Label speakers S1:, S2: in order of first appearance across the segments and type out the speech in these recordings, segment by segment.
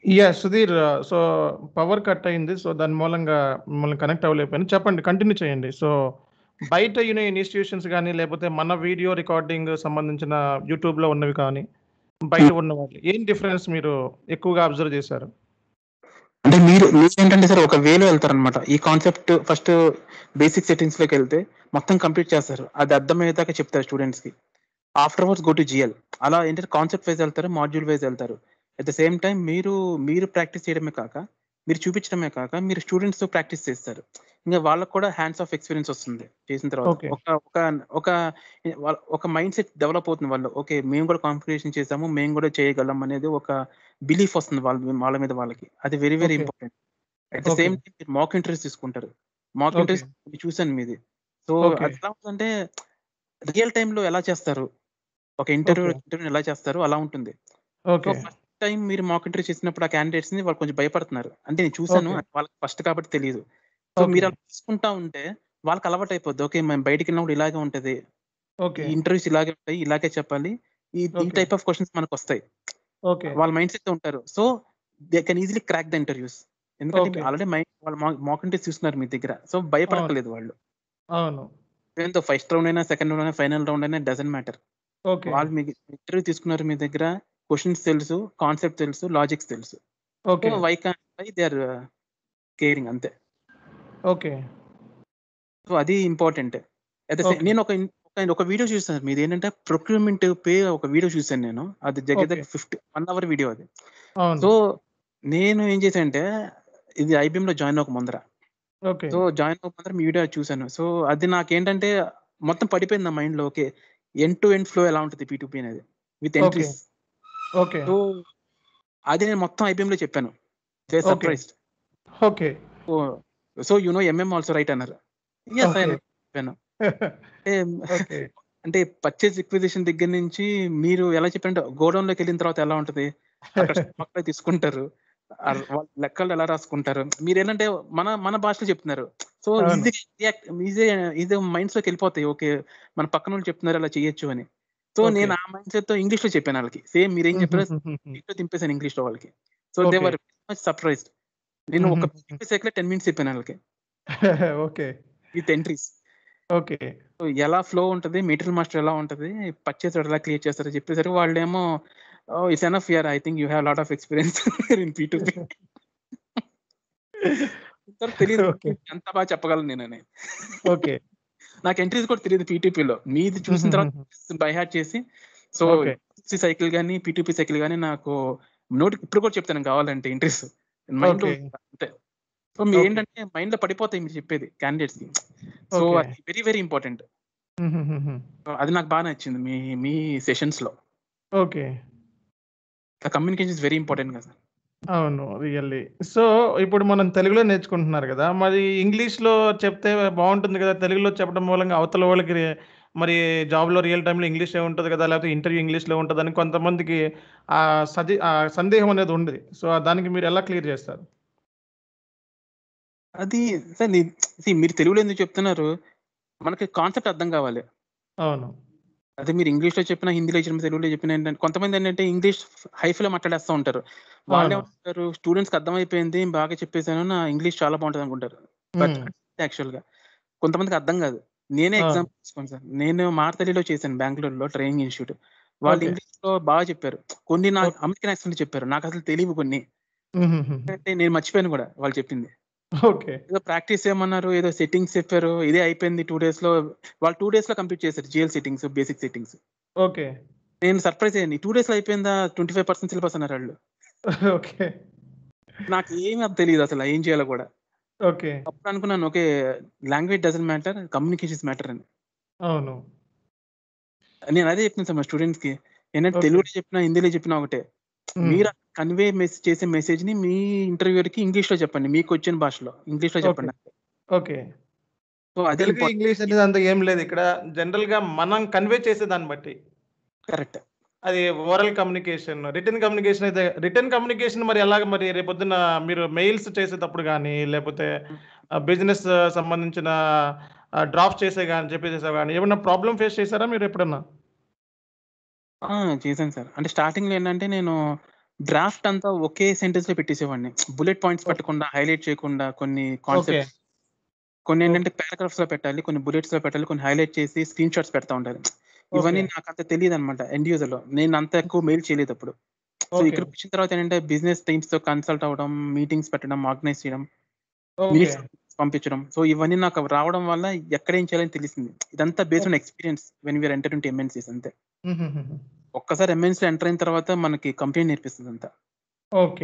S1: Yeah! Sudheer so, power cut అయింది. So, దాని మూలంగా మిమ్మల్ని కనెక్ట్ అవ్వలేకపోయాను. చెప్పండి కంటిన్యూ చేయండి. సో, బయట యూని ఇన్‌స్టిట్యూషన్స్ గాని, లేపోతే మన వీడియో రికార్డింగ్ సంబంధించిన యూట్యూబ్‌లో ఉన్నవి కానీ, బయట
S2: హ్మ్.
S1: ఉన్న వాటిలో ఏం డిఫరెన్స్ మీరు ఎక్కువగా అబ్జర్వ్ చేశారు?
S2: అంటే మీరు మీరేంటంటే సార్ ఒక వేలో వెళ్తారనమాట. ఈ కాన్సెప్ట్ ఫస్ట్ బేసిక్ సెట్టింగ్స్‌లోకెళ్తే మొత్తం కంప్లీట్ చేస్తారు. అది అర్థమయ్యేదాకా చెప్తారు స్టూడెంట్స్‌కి. Afterwards go to GL. అలా ఏంటంటే కాన్సెప్ట్ వైస్ వెళ్తారు. మాడ్యూల్ వైస్ వెళ్తారు. అట్ ద సేమ్ టైమ్ మీరు మీరు ప్రాక్టీస్ చేయడమే కాక, మీరు చూపించడమే కాక, మీరు స్టూడెంట్స్‌తో ప్రాక్టీస్ చేస్తారు. ఇంక వాళ్ళకి కూడా హ్యాండ్స్ ఆఫ్ ఎక్స్‌పీరియన్స్ వస్తుంది చేసిన తర్వాత.
S1: ఓకే.
S2: ఒక ఒక ఒక వాళ్ళ ఒక మైండ్ సెట్ డెవలప్ అవుతుంది వాళ్ళు. ఓకే. మేము కూడా కాంపిటీషన్ చేసాము. మేము కూడా చేయగలం అనేది ఒక బిలీఫ్ వస్తుంది వాళ్ళ వాళ్ళ మీద వాళ్ళకి. అది very very
S1: okay.
S2: Important. At the
S1: okay.
S2: Same time మీరు మాక్ ఇంటర్వ్యూస్ తీసుకుంటారు. Mock
S1: okay.
S2: ఇంటర్వ్యూస్ చూసాను మీది. So,
S1: okay.
S2: అది ఎలా ఉంటుందంటే రియల్ టైమ్‌లో ఎలా చేస్తారు? ఒక ఇంటర్వ్యూ
S1: ఓకే.
S2: ఇంటర్వ్యూని ఎలా చేస్తారో అలా ఉంటుంది. So,
S1: okay.
S2: ఫస్ట్ టైమ్ మీరు మాక్ ఇంటర్వ్యూ చేసినప్పుడు ఆ క్యాండిడేట్స్‌ని వాళ్ళు కొంచెం భయపడుతున్నారు. అంటే నేను చూసాను.
S1: ఓకే.
S2: వాళ్ళకి ఫస్ట్ కాబట్టి తెలీదు. So,
S1: okay.
S2: మీరు అలా తీసుకుంటా ఉంటే వాళ్ళకి అలవాటయిపోద్ది. ఓకే. మేము బయటికెళ్ళినప్పుడు ఇలాగే ఉంటది.
S1: ఓకే.
S2: ఈ ఇంటర్వ్యూస్ ఇలాగే ఉంటాయి. ఇలాగే చెప్పాలి. ఈ ఈ
S1: ఓకే.
S2: టైప్ ఆఫ్ క్వెషన్స్ మనకొస్తాయి.
S1: ఓకే.
S2: వాళ్ళ మైండ్ సెట్‌తో ఉంటారు. So, they can easily crack the interviews. ఎందుకంటే
S1: ఓకే.
S2: ఆల్రెడీ మై వాళ్ళు మాక్ మాక్ ఇంటర్వ్యూస్ చూస్తున్నారు మీ దగ్గర. సో,
S1: అవును.
S2: భయపడక్కర్లేదు వాళ్ళు.
S1: అవును.
S2: ఈవెన్ దో ఫస్ట్ రౌండ్ అయినా, సెకండ్ రౌండ్ అయినా, ఫైనల్ రౌండ్ అయినా డజంట్ మ్యాటర్.
S1: ఓకే.
S2: వాళ్ళు మీకు ఇంటర్వ్యూ తీసుకున్నారు మీ దగ్గర. క్వెషన్స్ తెలుసు, కాన్సెప్ట్ తెలుసు, లాజిక్స్ తెలుసు. So,
S1: okay.
S2: Why can't why they are caring అంతే.
S1: ఓకే.
S2: సో, అది important. At the same
S1: okay.
S2: నేను ఒక ఇన్ ఒక ఒక వీడియో చూసాను. మీదేంటంటే ప్రొక్యూర్‌మెంట్ పే ఒక వీడియో చూసాను నేను. అది దగ్గర
S1: ఓకే.
S2: దగ్గర 50 1 అవర్ వీడియో అది.
S1: అవును.
S2: సో, నేను ఏం చేశానంటే ఇది ఐబీఎంలో జాయిన్ అవ్వక ముందర.
S1: ఓకే.
S2: సో, జాయిన్ అవ్వక ముందర మీ వీడియో చూసాను. సో, అది నాకేంటంటే మొత్తం పడిపోయింది నా మైండ్‌లో. Okay. End to end flow ఎలా ఉంటది పీ2పీ అనేది. With
S1: okay.
S2: Entries.
S1: Okay.
S2: So, అది నేను మొత్తం ఐబీఎంలో చెప్పాను. They are
S1: okay.
S2: Surprised.
S1: Okay.
S2: So, so you know MM also right అన్నారు. Yes I
S1: okay.
S2: నో చెప్పాను. అంటే
S1: ఓకే.
S2: అంటే పర్చేజ్ రిక్విజిషన్ దగ్గర నుంచి మీరు ఎలా చెప్పారంటే గోడౌన్‌లోకెళ్ళిన తర్వాత ఎలా ఉంటది? అక్కడ స్టాక్‌లో తీసుకుంటారు. ఆహ్, వాళ్ళు లెక్కలు ఎలా రాసుకుంటారు? మీరేంటంటే మన మన భాషలో చెప్తున్నారు. సో,
S1: అవును.
S2: ఈజీగా రియాక్ట్ ఈజీ ఈజీ మైండ్స్‌లోకెళ్ళిపోతాయి. ఓకే. మన పక్కనోళ్ళు చెప్తున్నారు అలా చేయొచ్చు అని. So,
S1: okay.
S2: నేను ఆ మైండ్ సెట్‌తో ఇంగ్లీష్‌లో చెప్పాను ఆళ్ళకి. సేమ్ మీరేం చెప్పారో స్పీడ్‌లో దింపేసాను ఇంగ్లీష్‌లో వాళ్ళకి. So, they
S1: okay.
S2: Were very much surprised. నేను ఒక
S1: హుహుహుహు.
S2: పీపీటీ సైకిల్‌లో 10 మినిట్స్ చెప్పాను ఆళ్ళకి.
S1: Okay.
S2: With entries.
S1: Okay.
S2: So, ఎలా ఫ్లో ఉంటది? మెటీరియల్ మాస్టర్ ఎలా ఉంటది? పర్చేజ్ ఎలా క్రియేట్ చేస్తారో చెప్పేసరికి వాళ్ళేమో oh! It's enough here. I think you have lot of experience in P2P. ఇంతవరకు తెలీదు
S1: ఓకే.
S2: ఎంత బాగా చెప్పగలను నేనని.
S1: ఓకే.
S2: నాకు ఎంట్రీస్ కూడా తెలీదు పీ2పీలో. మీది చూసిన తర్వాత
S1: హుహుహుహు.
S2: బై హార్ట్ చేసి సో,
S1: ఓకే.
S2: సి సైకిల్ గాని, పీ2పీ సైకిల్ గాని నాకు నోటికి ఇప్పుడు కూడా చెప్తాను కావాలంటే ఎంట్రీస్. మైండ్‌లో
S1: ఓకే.
S2: అంతే. So,
S1: okay.
S2: మీరేంటంటే మైండ్‌లో పడిపోతాయి మీరు చెప్పేది క్యాండిడేట్స్‌కి. So,
S1: okay.
S2: అది వెరీ వెరీ ఇంపార్టెంట్.
S1: హుహుహుహు.
S2: సో, అది నాకు బాగా నచ్చింది మీ మీ సెషన్స్‌లో.
S1: Okay.
S2: The communication is very important కదా!
S1: అవును. రియల్లీ. సో, ఇప్పుడు మనం తెలుగులో నేర్చుకుంటున్నారు గదా! మరి ఇంగ్లీష్‌లో చెప్తే బావుంటుంది గదా! తెలుగులో చెప్పడం మూలంగా అవతల వాళ్ళకి రి మరి జాబ్‌లో రియల్ టైమ్‌లో ఇంగ్లీషే ఉంటది గదా! లేకపోతే ఇంటర్వ్యూ ఇంగ్లీష్‌లో ఉంటదని కొంతమందికి ఆహ్, సజి ఆహ్, సందేహం అనేది ఉంది. సో, దానికి మీరు ఎలా క్లియర్ చేస్తారు?
S2: అది సార్ నీ సీ మీరు తెలుగులో ఎందుకు చెప్తున్నారు? మనకి కాన్సెప్ట్ అర్థం కావాలి.
S1: అవును.
S2: అదే మీరు ఇంగ్లీష్‌లో చెప్పినా, హిందీలో చెప్పినా, తెలుగులో చెప్పినా ఏంటంటే కొంతమంది ఏంటంటే ఇంగ్లీష్ హైఫ్‌లో మాట్లాడేస్తా ఉంటారు.
S1: అవును.
S2: వాళ్ళేమనుకుంటారు స్టూడెంట్స్‌కి అర్థమైపోయింది. బాగా చెప్పేసాను. నా ఇంగ్లీష్ చాలా బావుంటది అనుకుంటారు. బట్
S1: హ్మ్.
S2: యాక్చువల్‌గా కొంతమందికి అర్థం కాదు. నేనే
S1: అవును.
S2: ఎగ్జాంపుల్ తీసుకోండి సార్. నేను మార్తలిలో చేశాను బెంగుళూరులో ట్రైనింగ్ ఇన్‌స్టిట్యూట్. వాళ్ళు
S1: ఓకే.
S2: ఇంగ్లీష్‌లో బాగా చెప్పారు. కొన్ని నా
S1: ఓకే.
S2: అమెరికన్ యాక్సెంట్‌లో చెప్పారు. నాకసలు తెలీవు కొన్ని.
S1: హుహుహుహు.
S2: అంటే నేను మర్చిపోయాను కూడా వాళ్ళు చెప్పింది.
S1: ఓకే.
S2: ఏదో ప్రాక్టీస్ చేయమన్నారు. ఏదో సెట్టింగ్స్ చెప్పారు. ఇదే అయిపోయింది 2 డేస్‌లో. వాళ్ళు 2 డేస్‌లో కంప్లీట్ చేశారు. GL settings, basic settings.
S1: Okay.
S2: నేను సర్ప్రైజ్ అయ్యాను. 2 డేస్‌లో అయిపోయిందా? 25% సిలబస్ అన్నారాళ్ళు.
S1: ఓకే.
S2: నాకు ఏమి అది తెలీదు అసల ఏం చేయాలో కూడా.
S1: ఓకే.
S2: అప్పుడు అనుకున్నాను okay. Language doesn't matter. Communications matter అని.
S1: అవును.
S2: నేను అదే చెప్తున్నా సార్ మా స్టూడెంట్స్‌కి. ఏంటంటే
S1: ఓకే.
S2: తెలుగులో చెప్పినా, హిందీలో చెప్పినా ఒకటే.
S1: హ్మ్.
S2: మీరు కన్వే మెస్ చేసే మెసేజ్‌ని మీ ఇంటర్వ్యూయర్‌కి ఇంగ్లీష్‌లో చెప్పండి. మీకొచ్చిన భాషలో. ఇంగ్లీష్‌లో
S1: ఓకే.
S2: చెప్పండి.
S1: ఓకే.
S2: సో, అది
S1: తెలుగు,
S2: ఇంపార్టెంట్.
S1: ఇంగ్లీష్ అనేది అంత ఏం లేదు ఇక్కడ. జనరల్‌గా మనం కన్వే చేసే దాన్ని బట్టి.
S2: కరెక్ట్.
S1: అది ఓరల్ కమ్యూనికేషన్. రిటెన్ కమ్యూనికేషన్ అయితే రిటెన్ కమ్యూనికేషన్ మరి ఎలాగ మరి రేపొద్దున మీరు మెయిల్స్ చేసేటప్పుడు గాని, లేపోతే
S2: హ్మ్.
S1: ఆహ్, బిజినెస్ సంబంధించిన ఆహ్, డ్రాఫ్ట్స్ చేసే గాని చెప్పేసేసే గాని ఏమన్నా ప్రాబ్లమ్ ఫేస్ చేసారా మీరెప్పుడన్నా?
S2: ఆ! చేశాను సార్. అంటే స్టార్టింగ్‌లో ఏంటంటే నేను డ్రాఫ్ట్ అంతా ఒకే సెంటెన్స్ లో పెట్టేసేవాడిని బుల్లెట్ పాయింట్స్ పెట్టకుండా హైలైట్ చేయకుండా కొన్ని
S1: ఓకే
S2: కాన్సెప్ట్స్ కొన్ని ఏంటంటే పారాగ్రాఫ్స్ లో పెట్టాలి కొన్ని బుల్లెట్స్ లో పెట్టాలి కొన్ని హైలైట్ చేసి స్క్రీన్ షాట్స్ పెడతా ఉండాలి ఇవన్నీ
S1: ఓకే
S2: నాకు అంత తెలియదు అనమాట ఎండ్ యూజర్ లో నేను అంత ఎక్కువ మెయిల్ చేయలేదు అప్పుడు సో
S1: ఓకే
S2: ఇక్కడికి వచ్చిన తర్వాత ఏంటంటే బిజినెస్ టీమ్స్ తో కన్సల్ట్ అవ్వడం మీటింగ్స్ పెట్టడం ఆర్గనైజ్ చేయడం
S1: ఓకే
S2: మినిట్స్ పంపించడం సో ఇవన్నీ నాకు రావడం వల్ల ఎక్కడేం చేయాలని తెలిసింది ఇదంతా based on experience when we are enter into MNCs అంతే ఒక్కసారి ఎంఎన్సీ ఎంటర్ అయిన తర్వాత మనకి కంపెనీ నేర్పిస్తుంది అంతా
S1: ఓకే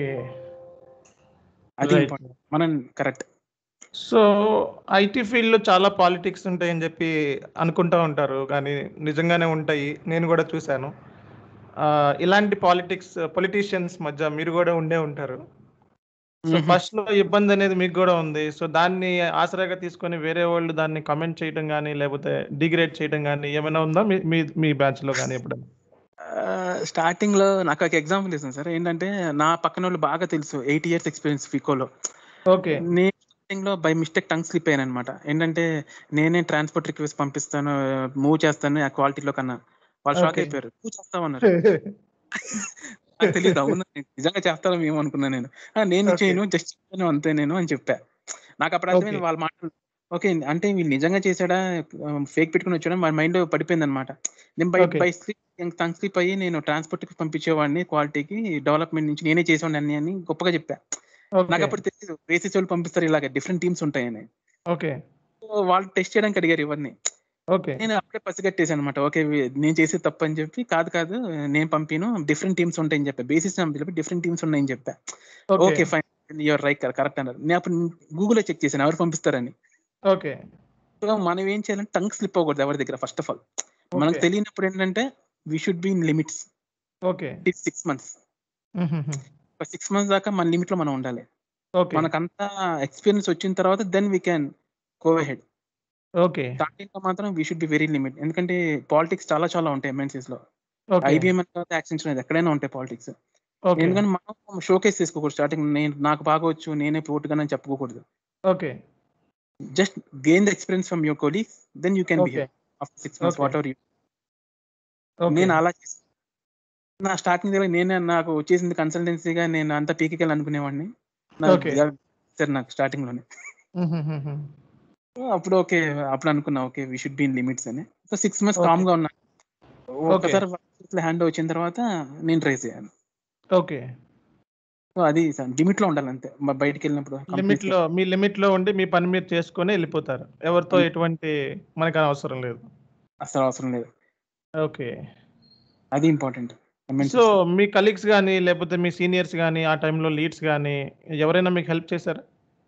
S2: అది
S1: రైట్
S2: ఇంపార్టెంట్ మనం కరెక్ట్
S1: సో ఐటీ ఫీల్డ్లో చాలా పాలిటిక్స్ ఉంటాయని చెప్పి అనుకుంటా ఉంటారు కానీ నిజంగానే ఉంటాయి నేను కూడా చూశాను ఆ, ఇలాంటి పాలిటిక్స్ పొలిటీషియన్స్ మధ్య మీరు కూడా ఉండే ఉంటారు సో ఫస్ట్ లో ఇబ్బంది అనేది మీకు కూడా ఉంది సో దాన్ని ఆసరాగా తీసుకొని వేరే వాళ్ళు దాన్ని కమెంట్ చేయడం కానీ లేకపోతే డిగ్రేడ్ చేయడం కానీ ఏమైనా ఉందా మీ మీ మీ బ్యాచ్ లో కానీ ఎప్పుడైనా
S2: స్టార్టింగ్ లో నాకు ఒక ఎగ్జాంపుల్ ఇస్తాను సార్ ఏంటంటే నా పక్కన వాళ్ళు బాగా తెలుసు ఎయిట్ ఇయర్స్ ఎక్స్పీరియన్స్ ఫికోలో
S1: ఓకే
S2: నేను స్టార్టింగ్ లో బై మిస్టేక్ టంగ్ స్లిప్ అయ్యాను అనమాట ఏంటంటే నేనే ట్రాన్స్పోర్ట్ రిక్వెస్ట్ పంపిస్తాను మూవ్ చేస్తాను ఆ క్వాలిటీలో కన్నా వాళ్ళు షాక్
S1: ఓకే
S2: అయిపోయారు నువ్వు చేస్తావన్నారు నాకు తెలియదు అవును నిజంగా చేస్తారో మేము అనుకున్నా నేను "ఆ, నేను
S1: ఓకే
S2: చేయను జస్ట్ చెప్పాను అంతే నేను అని చెప్పా నాకు అప్పుడు
S1: ఓకే
S2: అర్థమైంది వాళ్ళ మాటలు ఓకే అంటే వీళ్ళు నిజంగా చేశాడా ఫేక్ పెట్టుకుని వచ్చాడా మా మైండ్ పడిపోయింది అనమాట నేను by
S1: okay
S2: by slip tongue slip అయ్యి నేను ట్రాన్స్పోర్ట్ కి పంపించేవాడిని క్వాలిటీకి డెవలప్మెంట్ నుంచి నేనే చేసేవాడిని అన్ని అని గొప్పగా చెప్పా నాకు
S1: ఓకే
S2: అప్పుడు తెలియదు బేసిస్ వాళ్ళు పంపిస్తారు ఇలాగ డిఫరెంట్ టీమ్స్ ఉంటాయని
S1: ఓకే
S2: సో వాళ్ళు టెస్ట్ చేయడానికి అడిగారు ఇవన్నీ
S1: ఓకే
S2: నేను అప్పుడే పసిగట్టేసాను అనమాట ఓకే వీ- నేను చేసే తప్పు అని చెప్పి కాదు కాదు నేను పంపిను డిఫరెంట్ టీమ్స్ ఉంటాయని చెప్పా బేసిస్ తెలిపి డిఫరెంట్ టీమ్స్ ఉన్నాయని చెప్పా
S1: okay
S2: okay fine your right correct అన్నారు నేను అప్పుడు గూగుల్లో చెక్ చేశాను ఎవరు పంపిస్తారని
S1: ఓకే
S2: సో మనం ఏం చేయాలంటే టంగ్ స్లిప్ అవ్వకూడదు ఎవరి దగ్గర ఫస్ట్ ఆఫ్ ఆల్ మనకు
S1: ఓకే
S2: తెలియనప్పుడు ఏంటంటే we should be in limits
S1: okay
S2: six months six months దాకా మన లిమిట్ లో మనం ఉండాలి
S1: ఓకే
S2: మనకంతా ఎక్స్పీరియన్స్ వచ్చిన తర్వాత then we can go head
S1: okay
S2: starting లో మాత్రం we should be very limit ఎందుకంటే పాలిటిక్స్ చాలా చాలా ఉంటాయి ఎంఎన్సీస్ లో
S1: ఓకే
S2: ఐబీఎం తర్వాత యాక్సెంచర్ అనేది ఎక్కడైనా ఉంటాయి పాలిటిక్స్
S1: ఓకే
S2: ఎందుకంటే మనం షోకేస్ చేసుకోకూడదు స్టార్టింగ్ నేను నాకు బాగా వచ్చు నేనే పోటుగానని చెప్పుకోకూడదు
S1: okay
S2: just gain the experience from your colleagues then you can
S1: okay
S2: behave after six months
S1: okay
S2: whatever you
S1: okay
S2: నేను అలా చేసి నా స్టార్టింగ్ దగ్గర నేనే నాకు వచ్చేసింది కన్సల్టెన్సీగా నేను అంతా పీకెళ్ళి అనుకునేవాడిని నాకు
S1: ఓకే
S2: సార్ నాకు స్టార్టింగ్ లోనే సో అప్పుడు ఓకే అప్పుడు అనుకున్నా okay we should be in limits అని so six months
S1: okay
S2: calm గా ఉన్నా
S1: ఓకే
S2: ఒక్కసారి హ్యాండ్ వచ్చిన తర్వాత నేను ట్రై చేయాను
S1: ఓకే
S2: సో అది లిమిట్ లో ఉండాలి అంతే మ- బయటికి వెళ్ళినప్పుడు
S1: లిమిట్
S2: కంపెనీస్ లో
S1: లో మీ లిమిట్ లో ఉండి మీ పని మీరు చేసుకొని వెళ్ళిపోతారు ఎవరితో ఎటువంటి మనకు అవసరం లేదు
S2: అసలు అవసరం లేదు
S1: ఓకే
S2: అది ఇంపార్టెంట్
S1: సో
S2: ఎంఎన్సీస్
S1: మీ కలీగ్స్ కానీ లేకపోతే మీ సీనియర్స్ కానీ ఆ టైంలో లీడ్స్ కానీ ఎవరైనా మీకు హెల్ప్ చేశారా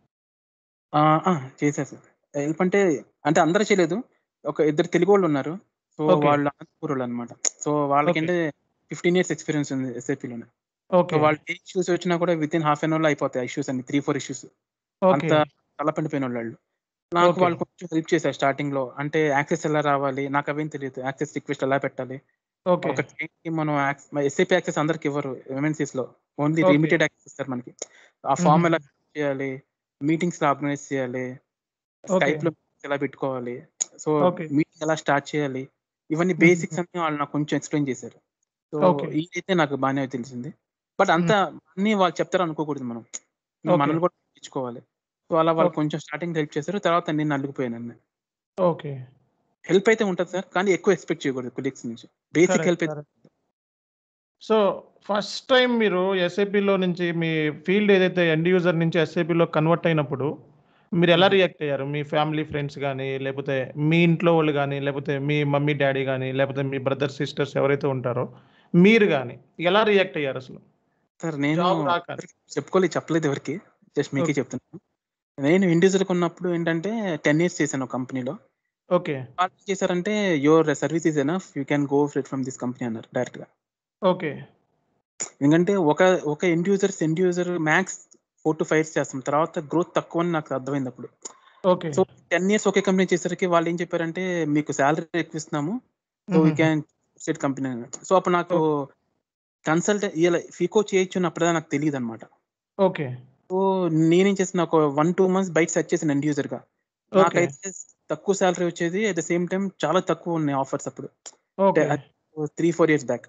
S2: చేశారు సార్ హెల్ప్ అంటే అంటే అందరూ చేయలేదు ఒక ఇద్దరు తెలుగు వాళ్ళు ఉన్నారు సో
S1: ఓకే
S2: వాళ్ళు అనంతపూర్ వాళ్ళు అనమాట సో
S1: ఓకే
S2: వాళ్ళకంటే ఫిఫ్టీన్ ఇయర్స్ ఎక్స్పీరియన్స్ ఉంది ఎస్ఐపిలోనే సో
S1: ఓకే
S2: వాళ్ళు ఏ ఇష్యూస్ వచ్చినా కూడా with in half an hour లో అయిపోతాయి ఇష్యూస్ అన్ని త్రీ ఫోర్ ఇష్యూస్
S1: ఓకే
S2: అంత తలపండిపోయిన వాళ్ళు నాకు
S1: ఓకే
S2: వాళ్ళు కొంచెం హెల్ప్ చేశారు స్టార్టింగ్ లో అంటే యాక్సెస్ ఎలా రావాలి నాకు అవేం తెలియదు యాక్సెస్ రిక్వెస్ట్ ఎలా పెట్టాలి
S1: ఓకే
S2: ఒక ట్రైన్ కి మనం ఎస్ఏపీ యాక్సెస్ అందరికి ఇవ్వరు ఎంఎన్సీస్ లో ఓన్లీ
S1: ఓకే
S2: లిమిటెడ్ యాక్సెస్ ఇస్తారు మనకి ఆ ఫామ్ ఎలా fill చేయాలి మీటింగ్స్ ఆర్గనైజ్ చేయాలి
S1: ఓకే
S2: స్కైప్ లో meetings ఎలా పెట్టుకోవాలి సో
S1: ఓకే
S2: మీటింగ్ ఎలా స్టార్ట్ చేయాలి ఇవన్నీ బేసిక్స్ అన్ని వాళ్ళు నాకు కొంచెం ఎక్స్ప్లెయిన్ చేశారు సో
S1: ఓకే
S2: ఇదైతే నాకు బాగానే తెలిసింది బట్ అంతా అన్ని వాళ్ళు చెప్తారు అనుకోకూడదు మనం
S1: ఓకే
S2: మనల్ని కూడా తెచ్చుకోవాలి సో అలా వాళ్ళు
S1: ఓకే
S2: కొంచెం స్టార్టింగ్ హెల్ప్ చేశారు తర్వాత నేను అల్లుకుపోయాను అన్నీ
S1: ఓకే
S2: హెల్ప్ అయితే ఉంటుంది సార్ కానీ ఎక్కువ ఎక్స్పెక్ట్ చేయకూడదు కొలీగ్స్ నుంచి బేసిక్
S1: కరెక్ట్
S2: హెల్ప్ అయితే
S1: కరెక్ట్ సో ఫస్ట్ టైం మీరు ఎస్ఏపిలో నుంచి మీ ఫీల్డ్ ఏదైతే ఎండ్ యూజర్ నుంచి ఎస్ఏపిలో కన్వర్ట్ అయినప్పుడు మీరు ఎలా రియాక్ట్ అయ్యారు మీ ఫ్యామిలీ ఫ్రెండ్స్ కానీ లేకపోతే మీ ఇంట్లో వాళ్ళు కానీ లేకపోతే మీ మమ్మీ డాడీ కానీ లేకపోతే మీ బ్రదర్ సిస్టర్స్ ఎవరైతే ఉంటారో మీరు కానీ ఎలా రియాక్ట్ అయ్యారు అసలు
S2: సార్ నేను
S1: జాబ్ రాక
S2: చెప్పుకోలేదు చెప్పలేదు ఎవరికి జస్ట్ మీకే
S1: ఓకే
S2: చెప్తున్నాను నేను ఇండివిజువల్ ఉన్నప్పుడు ఏంటంటే టెన్ ఇయర్స్ చేశాను ఒక కంపెనీలో
S1: ఓకే
S2: వాళ్ళు ఏం చేశారంటే your service is enough you can go from this company అన్నారు డైరెక్ట్ గా
S1: ఓకే
S2: ఎందుకంటే ఒక ఒక end users end user max four to five years చేస్తాం తర్వాత గ్రోత్ తక్కువ అని నాకు అర్థమైంది అప్పుడు
S1: ఓకే
S2: సో టెన్ ఇయర్స్ ఒకే కంపెనీ చేసరికి వాళ్ళు ఏం చెప్పారంటే మీకు శాలరీ ఎక్కువ ఇస్తున్నాము so we can set company so అప్పుడు నాకు కన్సల్ట్ ఇలా ఫీకో చేయొచ్చు అప్పుడే నాకు తెలియదు అనమాట
S1: ఓకే
S2: సో నేనేం చేసిన ఒక వన్ టూ మంత్స్ బయట సెర్చ్ చేసిన ఎండ్ యూజర్ గా
S1: ఓకే
S2: నాకైతే తక్కువ శాలరీ వచ్చేది అట్ ద సేమ్ టైం చాలా తక్కువ ఉన్నాయి ఆఫర్స్ అప్పుడు
S1: okay
S2: three four years back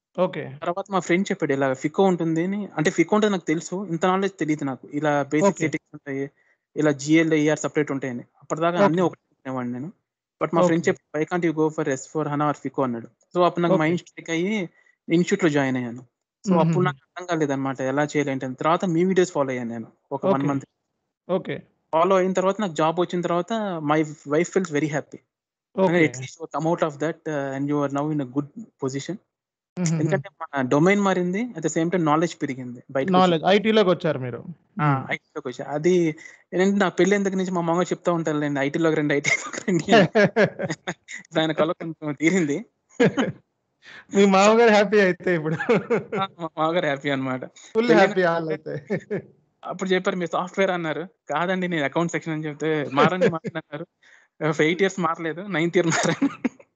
S1: okay.
S2: తర్వాత మా ఫ్రెండ్ చెప్పాడు ఇలా ఫికో ఉంటుంది అని. అంటే ఫికో ఉంటది నాకు తెలుసు. ఇంత నాలెడ్జ్ తెలీదు నాకు. ఇలా బేసిక్
S1: ఓకే.
S2: సెట్టింగ్స్ ఉంటాయి. ఇలా జీఎల్, ఏఆర్ సెపరేట్ ఉంటాయని. అప్పటిదాకా అన్నీ
S1: ఓకే.
S2: ఒకటే అనుకునేవాడిని నేను. బట్ మా ఫ్రెండ్
S1: ఓకే.
S2: చెప్పి why can't you go for ఎస్4 హనా ఆర్ ఫికో అన్నాడు. సో అప్పుడు నాకు
S1: ఓకే.
S2: మైండ్ స్ట్రైక్ అయ్యి ఇన్‌స్టిట్యూట్‌లో జాయిన్ అయ్యాను. సో అప్పుడు
S1: హుహుహు.
S2: నాకు అర్థం కాలేదన్నమాట. ఎలా చేయాలి ఏంటి అని. తర్వాత మీ వీడియోస్ ఫాలో అయ్యాను నేను. ఒక 1
S1: ఓకే.
S2: మంత్.
S1: ఓకే.
S2: ఫాలో అయిన తర్వాత నాకు జాబ్ వచ్చిన తర్వాత my wife feels very happy. అంటే
S1: okay.
S2: At least you come out of that and you are now in a good position.
S1: హుహుహు.
S2: ఎందుకంటే మన డొమైన్ మారింది. At the same time knowledge పెరిగింది. బయటకొచ్చి
S1: నాలెడ్జ్ ఐటీలోకొచ్చారు మీరు.
S2: ఆ!
S1: హ్మ్.
S2: ఐటీలోకొచ్చా. అది ఏంటంటే నా పెళ్ళైన దగ్గర నుంచి మా మామగారు చెప్తా ఉంటారులెండి. ఐటీలోకి రండి, ఐటీలోకి రండి అని. ఇప్పుడు ఆయన కల కొంచెం తీరింది.
S1: మీ మామగారు హ్యాపీ అయితే ఇప్పుడు.
S2: ఆ! మా మామగారు హ్యాపీ అన్నమాట.
S1: ఫుల్
S2: పెళ్ళైన
S1: హ్యాపీ ఆళ్ళైతే.
S2: అప్పుడు చెప్పారు మీరు సాఫ్ట్‌వేర్ అన్నారు. కాదండి నేను అకౌంట్ సెక్షన్ అని చెప్తే మారండి మారండి అన్నారు. ఆహ్, 8 ఇయర్స్ మారలేదు. నైన్త్ ఇయర్ మారాను.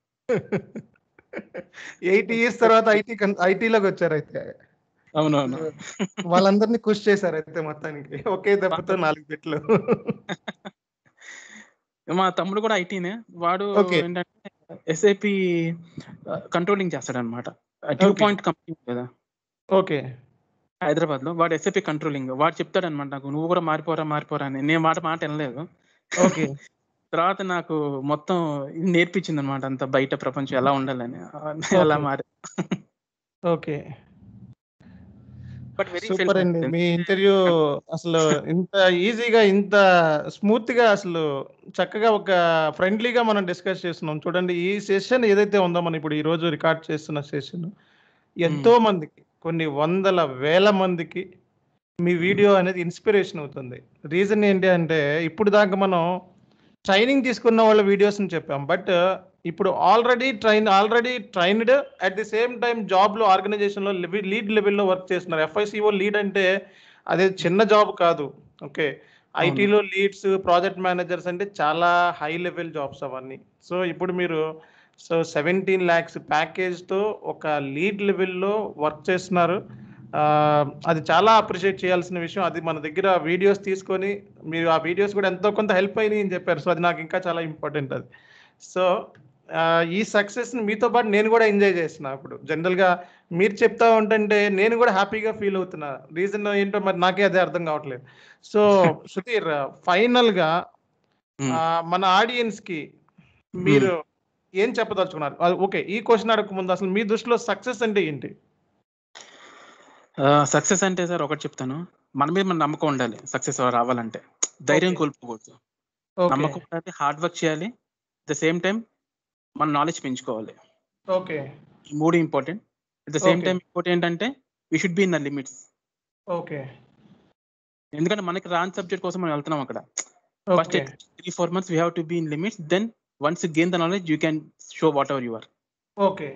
S1: 8 ఇయర్స్ తర్వాత ఐటీ కన్ ఐటీలోకొచ్చారైతే.
S2: అవునవును.
S1: వాళ్ళందరిని ఖుషి చేసారైతే మొత్తానికి. ఒకే దెబ్బతో 4 పెట్లు.
S2: మా తమ్ముడు కూడా ఐటీనే. వాడు
S1: ఓకే.
S2: ఏంటంటే ఎస్ఏపీ ఆహ్, కంట్రోలింగ్ చేస్తాడన్నమాట. Due
S1: okay.
S2: పాయింట్ కంపెనీ ఉంది కదా!
S1: ఓకే.
S2: హైదరాబాద్‌లో. వాడు ఎస్ఏపీ కంట్రోలింగ్. వాడు చెప్తాడన్నమాట నాకు నువ్వు కూడా మారిపోరా, మారిపోరా అని. నేను మాట మాట ఇనలేదు.
S1: ఓకే.
S2: తర్వాత నాకు మొత్తం ఇది నేర్పించిందన్నమాట అంతా బయట ప్రపంచం ఎలా ఉండాలని. అలా
S1: ఓకే.
S2: మారా.
S1: ఓకే.
S2: బట్ వెరీ
S1: సూపర్ అండి.
S2: సెల్ఫ్
S1: మీ ఇంటర్వ్యూ అసలు ఇంత ఈజీగా, ఇంత స్మూత్‌గా అసలు చక్కగా ఒక ఫ్రెండ్లీగా మనం డిస్కస్ చేస్తున్నాం. చూడండి ఈ సెషన్ ఏదైతే ఉందో మనం ఇప్పుడు ఈరోజు రికార్డ్ చేస్తున్న సెషన్ ఎంతో
S2: హ్మ్.
S1: మందికి కొన్ని వందల, వేల మందికి మీ వీడియో అనేది ఇన్స్పిరేషన్ అవుతుంది. రీజన్ ఏంటి అంటే ఇప్పుడు దాకా మనం ట్రైనింగ్ తీసుకున్న వాళ్ళ వీడియోస్‌ని చెప్పాం. బట్ ఇప్పుడు already train already trained at the same time జాబ్‌లో ఆర్గనైజేషన్‌లో లివి లీడ్ లెవెల్‌లో వర్క్ చేస్తున్నారు. ఎఫ్ఐసీఓ లీడ్ అంటే అదే చిన్న జాబ్ కాదు. ఓకే.
S2: అవును.
S1: ఐటీలో లీడ్స్, ప్రాజెక్ట్ మేనేజర్స్ అంటే చాలా హై లెవెల్ జాబ్స్ అవన్నీ. సో ఇప్పుడు మీరు సో 17 లాక్స్ ప్యాకేజ్‌తో ఒక లీడ్ లెవెల్‌లో వర్క్ చేస్తున్నారు. ఆహ్, అది చాలా అప్రిషియేట్ చేయాల్సిన విషయం. అది మన దగ్గర వీడియోస్ తీసుకొని మీరు ఆ వీడియోస్ కూడా ఎంతో కొంత హెల్ప్ అయినాయి అని చెప్పారు. సో అది నాకు ఇంకా చాలా ఇంపార్టెంట్ అది. సో ఆహ్, ఈ సక్సెస్‌ని మీతో పాటు నేను కూడా ఎంజాయ్ చేస్తున్నా ఇప్పుడు. జనరల్‌గా మీరు చెప్తా ఉంటుంటే నేను కూడా హ్యాపీగా ఫీల్ అవుతున్నా. రీజన్ ఏంటో మరి నాకే అదే అర్థం కావట్లేదు. సో సుధీర్ ఫైనల్‌గా
S2: హ్మ్.
S1: ఆహ్, మన ఆడియన్స్‌కి
S2: హ్మ్.
S1: మీరు ఏం చెప్పదలుచుకున్నారు? ఆహ్, ఓకే. ఈ క్వెషన్ అడగక ముందు అసలు మీ దృష్టిలో సక్సెస్ అంటే ఏంటి?
S2: ఆహ్, సక్సెస్ అంటే సార్ ఒకటి చెప్తాను. మన మీద మన నమ్మకం ఉండాలి. సక్సెస్ రావాలంటే. ధైర్యం
S1: ఓకే.
S2: కోల్పోకూడదు.
S1: ఓకే.
S2: నమ్మకం ఉండాలి. హార్డ్ వర్క్ చేయాలి. అట్ ద సేమ్ టైమ్ మన నాలెడ్జ్ పెంచుకోవాలి.
S1: ఓకే.
S2: ఈ 3 important. At the same
S1: okay.
S2: Time ఇంకోటి ఏంటంటే we should be in the limits.
S1: Okay.
S2: ఎందుకంటే మనకి రాని సబ్జెక్ట్ కోసం మనం వెళ్తున్నాం అక్కడ. First
S1: okay.
S2: 3, 4 months we have to be in limits. Then once you gain the knowledge you can show whatever you are.
S1: Okay.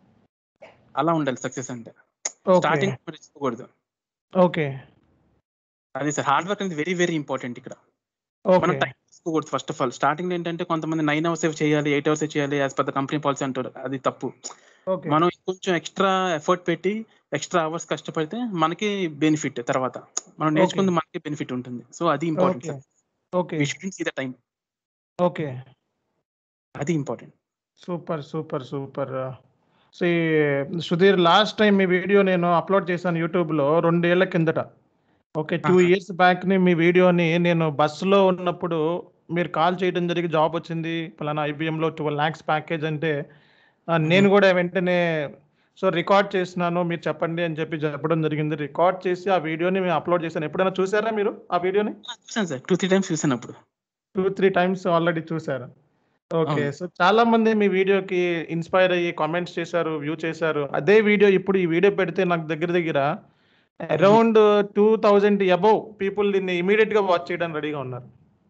S2: అలా ఉండాలి success అంటే.
S1: ఓకే.
S2: స్టార్టింగ్ రెచ్చిపోకూడదు.
S1: ఓకే.
S2: అదే సార్ హార్డ్ వర్క్ అనేది వెరీ వెరీ ఇంపార్టెంట్ ఇక్కడ. మనం
S1: okay.
S2: Time తీసుకోకూడదు first of all. స్టార్టింగ్‌లో ఏంటంటే కొంతమంది 9 అవర్సే చేయాలి, 8 అవర్సే చేయాలి as per the company policy అంటారు. అది తప్పు.
S1: ఓకే.
S2: మనం కొంచెం ఎక్స్‌ట్రా ఎఫర్ట్ పెట్టి ఎక్స్‌ట్రా అవర్స్ కష్టపడితే మనకి బెనిఫిట్ తర్వాత. మనం
S1: ఓకే.
S2: నేర్చుకుంది మనకి బెనిఫిట్ ఉంటుంది. సో అది important
S1: okay.
S2: Sir.
S1: Okay.
S2: We shouldn't see the time.
S1: Okay.
S2: అది important.
S1: Super. Super. Super. See Sudheer last time మీ వీడియో నేను అప్‌లోడ్ చేశాను యూట్యూబ్‌లో 2 ఏళ్ల కిందట. ఓకే. 2
S2: ఆహా!
S1: ఇయర్స్ బ్యాక్‌ని మీ వీడియోని నేను బస్సులో ఉన్నప్పుడు మీరు కాల్ చేయడం జరిగి జాబ్ వచ్చింది. పలానా ఐబీఎంలో 12 లాక్స్ ప్యాకేజ్ అంటే ఆహ్,
S2: హుహు.
S1: నేను కూడా వెంటనే సో రికార్డ్ చేస్తున్నాను. మీరు చెప్పండి అని చెప్పి చెప్పడం జరిగింది. రికార్డ్ చేసి ఆ వీడియోని మేము అప్‌లోడ్ చేశాను. ఎప్పుడైనా చూసారా మీరు ఆ వీడియోని?
S2: ఆ! చూసాను సార్. 2, 3 టైమ్స్ చూసాను అప్పుడు.
S1: 2, 3 టైమ్స్ ఆల్రెడీ చూసారు. ఓకే.
S2: అవును.
S1: సో చాలా మంది మీ వీడియోకి ఇన్‌స్పైర్ అయ్యి కామెంట్స్ చేశారు, వ్యూ చేశారు. అదే వీడియో ఇప్పుడు ఈ వీడియో పెడితే నాకు దగ్గర దగ్గర
S2: హుహు.
S1: అరౌండ్ 2000 అబోవ్ పీపుల్ దీన్ని ఇమ్మీడియేట్‌గా వాచ్ చేయడానికి రెడీగా ఉన్నారు.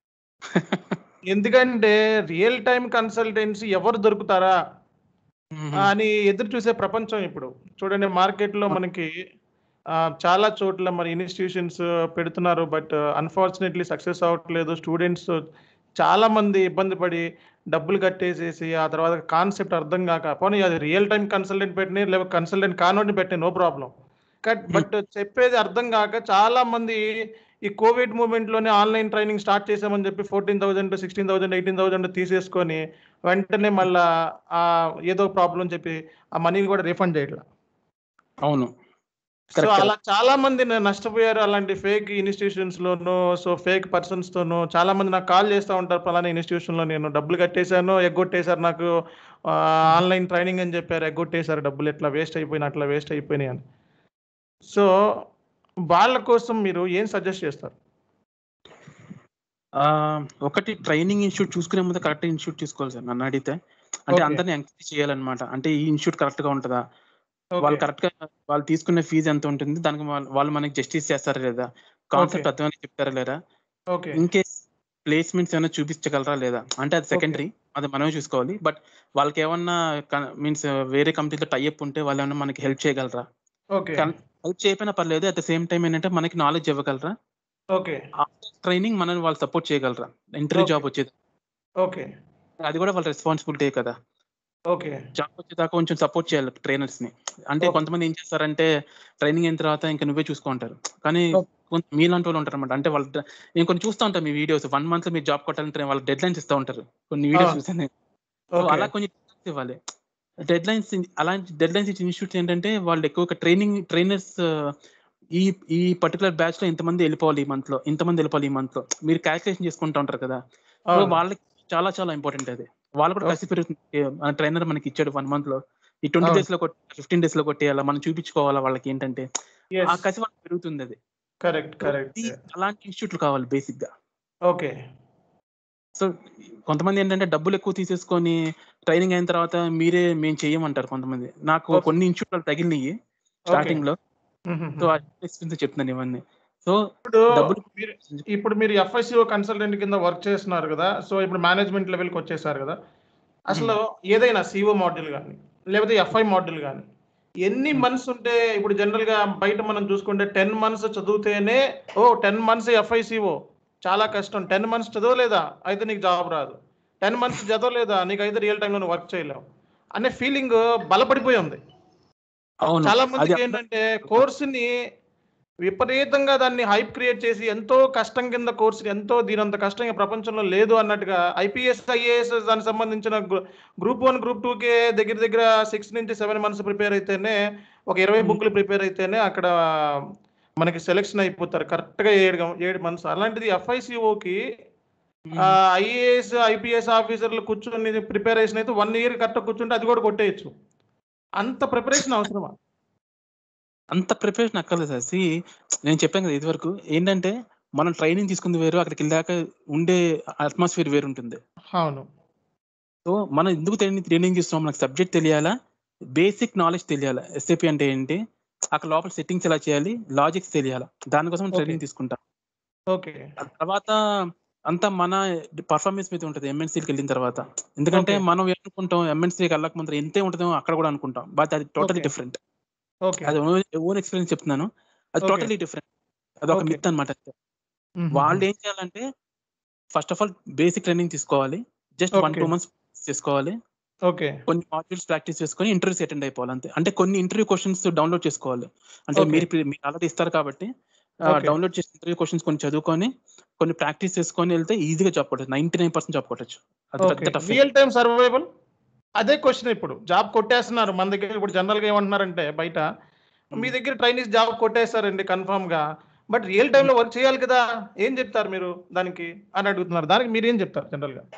S1: ఎందుకంటే రియల్ టైమ్ కన్సల్టెన్సీ ఎవరు దొరుకుతారా?
S2: హుహు.
S1: అని ఎదురు చూసే ప్రపంచం ఇప్పుడు. చూడండి మార్కెట్‌లో
S2: ఆ!
S1: మనకి ఆహ్, చాలా చోట్ల మరి ఇన్‌స్టిట్యూషన్స్ పెడుతున్నారు. బట్ అన్‌ఫార్చునేట్‌లీ సక్సెస్ అవ్వట్లేదు. స్టూడెంట్స్ చాలా మంది ఇబ్బంది పడి డబ్బులు కట్టేసేసి ఆ తర్వాత కాన్సెప్ట్ అర్థం గాక పోనీ అది రియల్ టైమ్ కన్సల్టెంట్ పెట్టినయి లేకపోతే కన్సల్టెంట్ కానోడిని పెట్టినయి no problem. Cut
S2: hmm.
S1: But చెప్పేది అర్థం గాక చాలా మంది ఈ కోవిడ్ మూవ్‌మెంట్‌లోనే ఆన్‌లైన్ ట్రైనింగ్ స్టార్ట్ చేశామని చెప్పి 14,000, 16,000, 18,000 తీసేసుకొని వెంటనే మళ్ళా ఆహ్, ఏదో ప్రాబ్లమ్ చెప్పి ఆ మనీ కూడా రిఫండ్ చేయట్లా.
S2: అవును
S1: సో
S2: Correct,
S1: అలా చాలా మంది న- నష్టపోయారు అలాంటి ఫేక్ ఇన్స్టిట్యూషన్స్ లోను సో ఫేక్ పర్సన్స్ తోను చాలా మంది నాకు కాల్ చేస్తూ ఉంటారు పలానా ఇన్స్టిట్యూషన్ లో నేను డబ్బులు కట్టేశాను ఎగ్గొట్టేశారు నాకు ఆన్లైన్ ట్రైనింగ్ అని చెప్పారు ఎగ్గొట్టేశారు డబ్బులు ఎట్లా వేస్ట్ అయిపోయినా అట్లా వేస్ట్ అయిపోయినాయి అని సో వాళ్ళ కోసం మీరు ఏం సజెస్ట్ చేస్తారు
S2: ఆ, ఒకటి ట్రైనింగ్ ఇన్స్టిట్యూట్ చూసుకునే ముందు కరెక్ట్ ఇన్స్టిట్యూట్ చూసుకోవాలి సార్ నన్ను అడిగితే అంటే
S1: Okay.
S2: అందరిని ఎంకరేజ్ చేయాలన్నమాట అంటే ఈ ఇన్స్టిట్యూట్ కరెక్ట్ గా ఉంటుందా
S1: Okay.
S2: వాళ్ళు కరెక్ట్ గా వాళ్ళు తీసుకునే ఫీజు ఎంత ఉంటుంది దానికి వాళ్ళు వాళ్ళు మనకి జస్టిస్ చేస్తారా లేదా కాన్సెప్ట్
S1: Okay.
S2: అర్థమని చెప్తారా లేదా
S1: ఓకే
S2: ఇన్ కేస్ ప్లేస్మెంట్స్ ఏమైనా చూపించగలరా లేదా అంటే అది సెకండరీ అది మనమే చూసుకోవాలి బట్ వాళ్ళకి ఏమన్నా మీన్స్ వేరే కంపెనీతో టైఅప్ ఉంటే వాళ్ళు ఏమన్నా మనకి హెల్ప్ చేయగలరా
S1: ఓకే
S2: హెల్ప్ చేయకపోయినా పర్లేదు అట్ ద సేమ్ టైం ఏంటంటే మనకి నాలెడ్జ్ ఇవ్వగలరా
S1: ఓకే
S2: ట్రైనింగ్ మనల్ని వాళ్ళు సపోర్ట్ చేయగలరా ఇంటర్వ్యూ
S1: Okay.
S2: జాబ్ వచ్చేది
S1: ఓకే
S2: అది కూడా వాళ్ళ రెస్పాన్సిబిలిటీ కదా
S1: ఓకే
S2: జాబ్ వచ్చేదాకా కొంచెం సపోర్ట్ చేయాలి ట్రైనర్స్ ని అంటే
S1: Okay.
S2: కొంతమంది ఏం చేస్తారంటే ట్రైనింగ్ అయిన తర్వాత ఇంకా నువ్వే చూసుకుంటారు కానీ
S1: Okay.
S2: కొంత మీలాంటి వాళ్ళు ఉంటారు అనమాట అంటే వాళ్ళు నేను కొన్ని చూస్తూ ఉంటాను మీ వీడియోస్ వన్ మంత్ లో మీరు జాబ్ కొట్టాలంటే వాళ్ళకి డెడ్ లైన్స్ ఇస్తూ ఉంటారు కొన్ని వీడియోస్
S1: Ah.
S2: చూసాను సో
S1: ఓకే
S2: అలా కొంచెం deadlines ఇవ్వాలి డెడ్ లైన్స్ అలాంటి డెడ్ లైన్స్ ఇచ్చిన ఇన్స్టిట్యూట్స్ ఏంటంటే వాళ్ళు ఎక్కువ ట్రైనింగ్ ట్రైనర్స్ ఈ ఈ పర్టికులర్ బ్యాచ్ లో ఇంతమంది వెళ్ళిపోవాలి ఈ మంత్ లో ఇంతమంది వెళ్ళిపోవాలి ఈ మంత్ లో మీరు క్యాల్కులేషన్ చేసుకుంటూ ఉంటారు కదా సో
S1: అవును.
S2: వాళ్ళకి చాలా చాలా ఇంపార్టెంట్ అది వాళ్ళు కూడా
S1: Okay.
S2: కసి పెరుగుతుంది మన ట్రైనర్ మనకి ఇచ్చాడు వన్ మంత్ లో ఈ ట్వంటీ
S1: అవును.
S2: డేస్ లో కొట్టి ఫిఫ్టీన్ డేస్ లో కొట్టేయాలా మనం చూపించుకోవాలా వాళ్ళకి ఏంటంటే
S1: Yes.
S2: ఆ కసి వాళ్ళకి పెరుగుతుంది అది
S1: కరెక్ట్ కరెక్ట్
S2: ఇది అలాంటి ఇన్స్టిట్యూట్లు కావాలి బేసిక్ గా
S1: ఓకే
S2: సో కొంతమంది ఏంటంటే డబ్బులు ఎక్కువ తీసేసుకొని ట్రైనింగ్ అయిన తర్వాత మీరే మేము చెయ్యమంటారు కొంతమంది నాకు
S1: Okay.
S2: కొన్ని ఇన్స్టిట్యూట్లు తగిలినాయి స్టార్టింగ్ లో సో ఆ ఎక్స్పీరియన్స్ చెప్తున్నాను ఇవన్నీ సో
S1: ఇప్పుడు
S2: డబ్బులు-
S1: మీరు ఇప్పుడు మీరు ఎఫ్ఐసిఓ కన్సల్టెంట్ కింద వర్క్ చేస్తున్నారు కదా సో ఇప్పుడు మేనేజ్మెంట్ లెవెల్కి వచ్చేసారు కదా అసలు ఏదైనా సిఓ మాడ్యూల్ కానీ లేకపోతే ఎఫ్ఐ మాడ్యూల్ కానీ ఎన్ని మంత్స్ ఉంటే ఇప్పుడు జనరల్ గా బయట మనం చూసుకుంటే టెన్ మంత్స్ చదివితేనే ఓ టెన్ మంత్స్ ఎఫ్ఐసిఓ చాలా కష్టం టెన్ మంత్స్ చదవలేదా అయితే నీకు జాబ్ రాదు టెన్ మంత్స్ చదవలేదా నీకు అయితే రియల్ టైంలో వర్క్ చేయలేవు అనే ఫీలింగ్ బలపడిపోయి ఉంది
S2: అవును
S1: చాలా
S2: అది
S1: మందికి ఏంటంటే కోర్సుని విపరీతంగా దాన్ని హైప్ క్రియేట్ చేసి ఎంతో కష్టం కింద కోర్సు ఎంతో దీనంత కష్టం ఈ ప్రపంచంలో లేదు అన్నట్టుగా ఐపీఎస్ ఐఏఎస్ దానికి సంబంధించిన గ్రూప్ వన్ గ్రూప్ టూకే దగ్గర దగ్గర సిక్స్ నుంచి సెవెన్ మంత్స్ ప్రిపేర్ అయితేనే ఒక ఇరవై
S2: Hmm.
S1: బుక్లు ప్రిపేర్ అయితేనే అక్కడ మనకి సెలెక్షన్ అయిపోతారు కరెక్ట్గా ఏడు గం- ఏడు మంత్స్ అలాంటిది ఎఫ్ఐసిఓకి ఐఏఎస్ ఐపీఎస్ ఆఫీసర్లు కూర్చొని ప్రిపరేషన్ అయితే వన్ ఇయర్ కరెక్ట్ కూర్చుంటే అది కూడా కొట్టేయచ్చు అంత ప్రిపరేషన్ అవసరమా
S2: అంత ప్రిపరేషన్ అక్కర్లేదు సార్ సి నేను చెప్పాను కదా ఇదివరకు ఏంటంటే మనం ట్రైనింగ్ తీసుకుంది వేరు అక్కడికి వెళ్ళాక ఉండే అట్మాస్ఫియర్ వేరు ఉంటుంది
S1: అవును
S2: సో మనం ఎందుకు ట్రైనింగ్ ట్రైనింగ్ చేస్తున్నాం మనకు సబ్జెక్ట్ తెలియాలా బేసిక్ నాలెడ్జ్ తెలియాలా ఎస్ఏపి అంటే ఏంటి అక్కడ లోపల సెట్టింగ్స్ ఎలా చేయాలి లాజిక్స్ తెలియాలా దానికోసం
S1: Okay.
S2: ట్రైనింగ్ తీసుకుంటాం
S1: ఓకే
S2: ఆ తర్వాత అంతా మన పర్ఫార్మెన్స్ మీద ఉంటుంది ఎంఎన్సీకి వెళ్ళిన తర్వాత ఎందుకంటే
S1: Okay.
S2: మనం అనుకుంటాం ఎంఎన్సీకి వెళ్ళక ముందర ఎంతే ఉంటుందో అక్కడ కూడా అనుకుంటాం బట్ అది టోటలీ
S1: Okay.
S2: డిఫరెంట్
S1: ఓకే
S2: అది ఓన్ ఎక్స్పీరియన్స్ చెప్తున్నాను అది
S1: Okay.
S2: టోటలీ డిఫరెంట్ అది ఒక
S1: Okay.
S2: మిత్ అనమాట వాళ్ళు ఏం చేయాలంటే first of all basic training తీసుకోవాలి just one
S1: Okay.
S2: Two months చేసుకోవాలి
S1: ఓకే
S2: కొన్ని మాడ్యూల్స్ ప్రాక్టీస్ చేసుకొని ఇంటర్వ్యూస్ అటెండ్ అయిపోవాలి అంతే అంటే కొన్ని ఇంటర్వ్యూ క్వశ్చన్స్ డౌన్లోడ్ చేసుకోవాలి అంటే
S1: Okay.
S2: మీరు pre- మీరు ఆల్రెడీ ఇస్తారు కాబట్టి
S1: Okay.
S2: డౌన్లోడ్ చేసిన ఇంటర్వ్యూ క్వశ్చన్స్ కొన్ని చదువుకొని కొన్ని ప్రాక్టీస్ చేసుకొని వెళ్తే ఈజీగా జాబ్ కొట్టచ్చు నైన్టీ నైన్ పర్సెంట్ జాబ్ కొట్టచ్చు అది
S1: ఓకే
S2: పెద్ద టఫ్
S1: రియల్ టైం సర్వైవల్ అదే క్వశ్చన్ ఇప్పుడు జాబ్ కొట్టేస్తున్నారు మన దగ్గర ఇప్పుడు జనరల్ గా ఏమంటున్నారంటే బయట మీ దగ్గర ట్రైనీస్ జాబ్ కొట్టేస్తారండి కన్ఫర్మ్ గా బట్ రియల్ టైంలో వర్క్ చేయాలి కదా ఏం చెప్తారు మీరు దానికి అని అడుగుతున్నారు దానికి మీరు ఏం చెప్తారు జనరల్ గా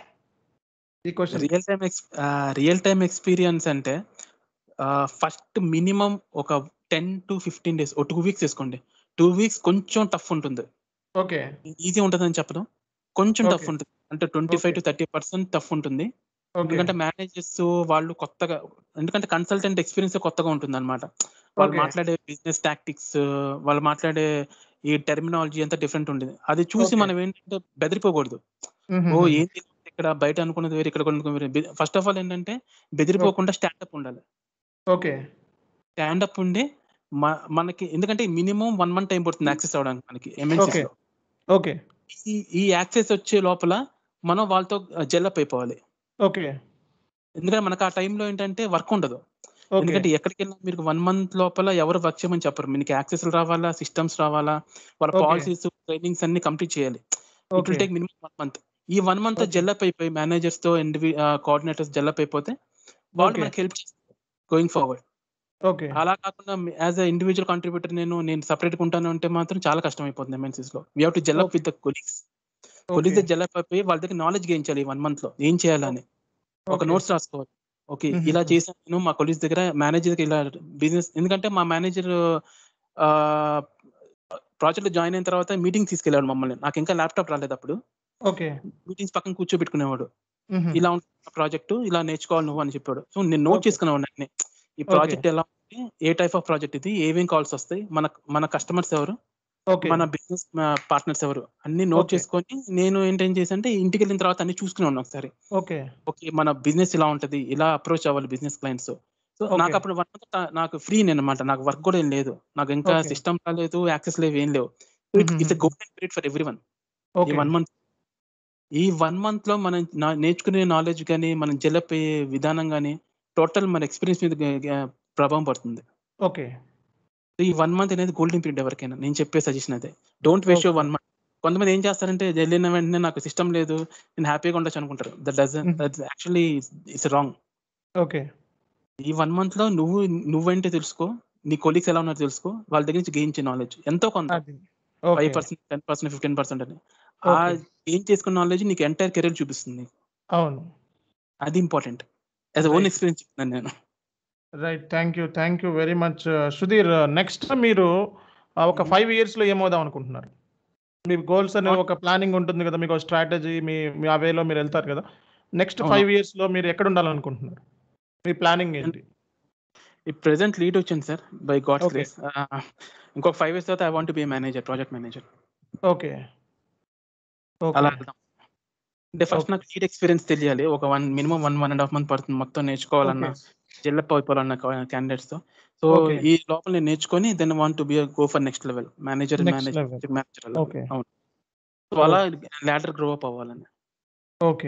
S1: ఈ question
S2: real time real time experience అంటే ఫస్ట్ మినిమం ఒక టెన్ టు ఫిఫ్టీన్ డేస్ ఒక టూ వీక్స్ వేసుకోండి టూ వీక్స్ కొంచెం టఫ్ ఉంటుంది
S1: ఓకే
S2: ఈజీ ఉంటుందని చెప్పడం కొంచెం టఫ్
S1: Okay.
S2: ఉంటుంది అంటే twenty five
S1: Okay.
S2: To thirty percent tough ఉంటుంది
S1: ఓకే
S2: ఎందుకంటే మేనేజర్స్ వాళ్ళు కొత్తగా ఎందుకంటే కన్సల్టెంట్ ఎక్స్పీరియన్స్ కొత్తగా ఉంటుంది అనమాట వాళ్ళు
S1: Okay.
S2: మాట్లాడే బిజినెస్ టాక్టిక్స్ వాళ్ళు మాట్లాడే ఈ టెర్మినాలజీ అంతా డిఫరెంట్ ఉంటుంది అది చూసి
S1: Okay.
S2: మనం ఏంటంటే బెదిరిపోకూడదు ఓ ఏంటి ఇక్కడ బయట అనుకున్నది వేరు ఇక్కడ అనుకున్నది వేరు ఫస్ట్ ఆఫ్ ఆల్ ఏంటంటే బెదిరిపోకుండా స్టాండప్ ఉండాలి
S1: ఓకే
S2: స్టాండప్ ఉండి మ- మనకి ఎందుకంటే మినిమం వన్ మంత్ టైం పడుతుంది యాక్సెస్ అవడానికి మనకి MNCs
S1: Okay.
S2: లో
S1: ఓకే
S2: ఈ ఈ యాక్సెస్ వచ్చే లోపల మనం వాళ్ళతో జెల్అప్ అయిపోవాలి
S1: ఓకే
S2: ఎందుకంటే మనకు ఆ టైంలో ఏంటంటే వర్క్ ఉండదు
S1: ఓకే
S2: ఎందుకంటే ఎక్కడికి వెళ్ళినా మీరు వన్ మంత్ లోపల ఎవరు వర్క్ చేయమని చెప్పరు మీకు యాక్సెస్ రావాలా సిస్టమ్స్ రావాలా వాళ్ళ
S1: Okay.
S2: పాలసీస్ ట్రైనింగ్స్ అన్ని కంప్లీట్ చేయాలి it
S1: okay
S2: will take minimum one month ఈ వన్ మంత్
S1: Okay.
S2: జెల్అప్ అయిపోయి మేనేజర్స్ తో కోఆర్డినేటర్స్ జెల్అప్ అయిపోతే వాళ్ళు
S1: Okay.
S2: మనకి హెల్ప్ చేస్తారు గోయింగ్ ఫార్వర్డ్
S1: ఓకే.
S2: అలా కాకుండా may as a individual contributor నేను నేను సెపరేట్‌గా ఉంటాను అంటే మాత్రం చాలా కష్టం అయిపోతుంది ఎంఎన్‌సీస్‌లో. We have to gel up
S1: okay.
S2: With the colleagues.
S1: Okay.
S2: Colleagues gel up అయిపోయి వాళ్ళ దగ్గర నాలెడ్జ్ గెయిన్ చేయాలి ఈ 1 మంత్‌లో. ఏం చేయాలని. ఒక
S1: ఓకే.
S2: నోట్స్ రాసుకోవాలి. ఓకే. ఇలా
S1: హుహుహు.
S2: చేశాను నేను మా కొలీగ్స్ దగ్గర మేనేజర్‌కి ఇలా బిజినెస్ ఎందుకంటే మా మేనేజర్ ఆహ్, ప్రాజెక్ట్‌లో జాయిన్ అయిన తర్వాత మీటింగ్స్ తీసుకెళ్ళాడు మమ్మల్ని. నాకు ఇంకా ల్యాప్‌టాప్ రాలేదప్పుడు.
S1: ఓకే.
S2: మీటింగ్స్ పక్కన కూర్చోబెట్టుకునేవాడు.
S1: హుహు.
S2: ఇలా ఉంటుంది ప్రాజెక్ట్ ఇలా నేర్చుకోవాలి నువ్వు అని చెప్పాడు. సో నేను నోట్
S1: ఓకే.
S2: చేసుకునేవాడిని అన్నీ. ఈ
S1: ఓకే.
S2: ప్రాజెక్ట్ ఎలా ఉంది? ఏ టైప్ ఆఫ్ ప్రాజెక్ట్ ఇది? ఏమేం కాల్స్ వస్తాయి? మన మన కస్టమర్స్ ఎవరు?
S1: ఓకే.
S2: మన బిజినెస్ ఆహ్, పార్ట్నర్స్ ఎవరు? అన్నీ నోట్
S1: ఓకే.
S2: చేసుకొని నేను ఏంటేం చేశానంటే ఇంటికెళ్ళిన తర్వాత అన్నీ చూసుకునేవాడిని ఒకసారి.
S1: ఓకే.
S2: ఓకే. మన బిజినెస్ ఇలా ఉంటది. ఇలా అప్రోచ్ అవ్వాలి బిజినెస్ క్లయింట్స్. So
S1: okay.
S2: నాకప్పుడు 1 మంత్ ట నాకు ఫ్రీ నేనన్నమాట. నాకు వర్క్ కూడా ఏం లేదు. నాకు ఇంకా
S1: ఓకే.
S2: సిస్టమ్ రాలేదు. యాక్సెస్ లేవు. ఏం లేవు. ఇట్స్ ఇట్స్ ఎ
S1: హుహుహు.
S2: Golden period for everyone. ఈ
S1: ఓకే.
S2: 1 మంత్. ఈ 1 మంత్‌లో మనం నా నేర్చుకునే నాలెడ్జ్ గాని, మనం జెలప్ అయ్యే విధానం గాని, టోటల్ మన ఎక్స్‌పీరియన్స్ మీద గ గ ప్రభావం పడుతుంది.
S1: ఓకే.
S2: ఈ 1 మంత్ అనేది గోల్డెన్ పీరియడ్ ఎవరికైనా. నేను చెప్పే సజెషన్ అదే. Don't waste your
S1: okay.
S2: 1 month. కొంతమంది ఏం చేస్తారంటే ఎళ్ళిన వెంటనే నాకు సిస్టమ్ లేదు. నేను హ్యాపీగా ఉండొచ్చు అనుకుంటారు. దట్ డజంట్
S1: హుహు.
S2: That's actually it's wrong.
S1: Okay.
S2: ఈ 1 మంత్‌లో నువ్వు నువ్వేంటో తెలుసుకో. నీ కొలీగ్స్ ఎలా ఉన్నారో తెలుసుకో. వాళ్ళ దగ్గర నుంచి గెయిన్ చేయి నాలెడ్జ్. ఎంతో కొంత.
S1: అది. ఓకే.
S2: 5%, 10%, 15% అని. ఆ
S1: ఓకే.
S2: గెయిన్ చేసుకున్న నాలెడ్జ్ నీకు ఎంటైర్ కెరీర్ చూపిస్తుంది.
S1: అవును.
S2: అది important. As a own
S1: right.
S2: Experience చెప్తున్నాను నేను.
S1: Right. Thank you. Thank you very much. Sudheer next మీరు ఆహ్, ఒక
S2: హుహు.
S1: 5 ఇయర్స్‌లో ఏమవుదాం అనుకుంటున్నారు? మీ గోల్స్ అనే
S2: నాట్
S1: ఒక ప్లానింగ్ ఉంటుంది కదా! మీకు స్ట్రాటజీ మీ మీ ఆ వేలో మీరు ఎళ్తారు కదా! నెక్స్ట్
S2: అవును.
S1: 5 ఇయర్స్‌లో మీరు ఎక్కడ ఉండాలనుకుంటున్నారు? మీ ప్లానింగ్ ఏంటి?
S2: ఈ ప్రెజెంట్ లీడ్ వచ్చింది sir. By gods
S1: okay.
S2: Grace. Ah, ఇంకొక 5 ఇయర్స్ తర్వాత I want to be a manager. Project manager.
S1: Okay.
S2: అలా
S1: ఓకే.
S2: వెళ్దాం. అంటే ఫస్ట్
S1: ఓకే.
S2: నాకు లీడ్ ఎక్స్‌పీరియన్స్ తెలియాలి. ఒక 1 మినిమమ్ 1, 1 ½ మంత్ పడుతుంది మొత్తం నేర్చుకోవాలన్నా,
S1: ఓకే.
S2: జెలప్ అయిపోవాలన్న క క్యాండిడేట్స్‌తో. So
S1: okay.
S2: ఈ లోపల నేను నేర్చుకొని then want to be go for next level. Manager,
S1: next
S2: manager,
S1: level.
S2: Manager level.
S1: Okay.
S2: అవును. సో అలా
S1: ఓకే.
S2: లాడర్ గ్రో అప్ అవ్వాలని.
S1: ఓకే.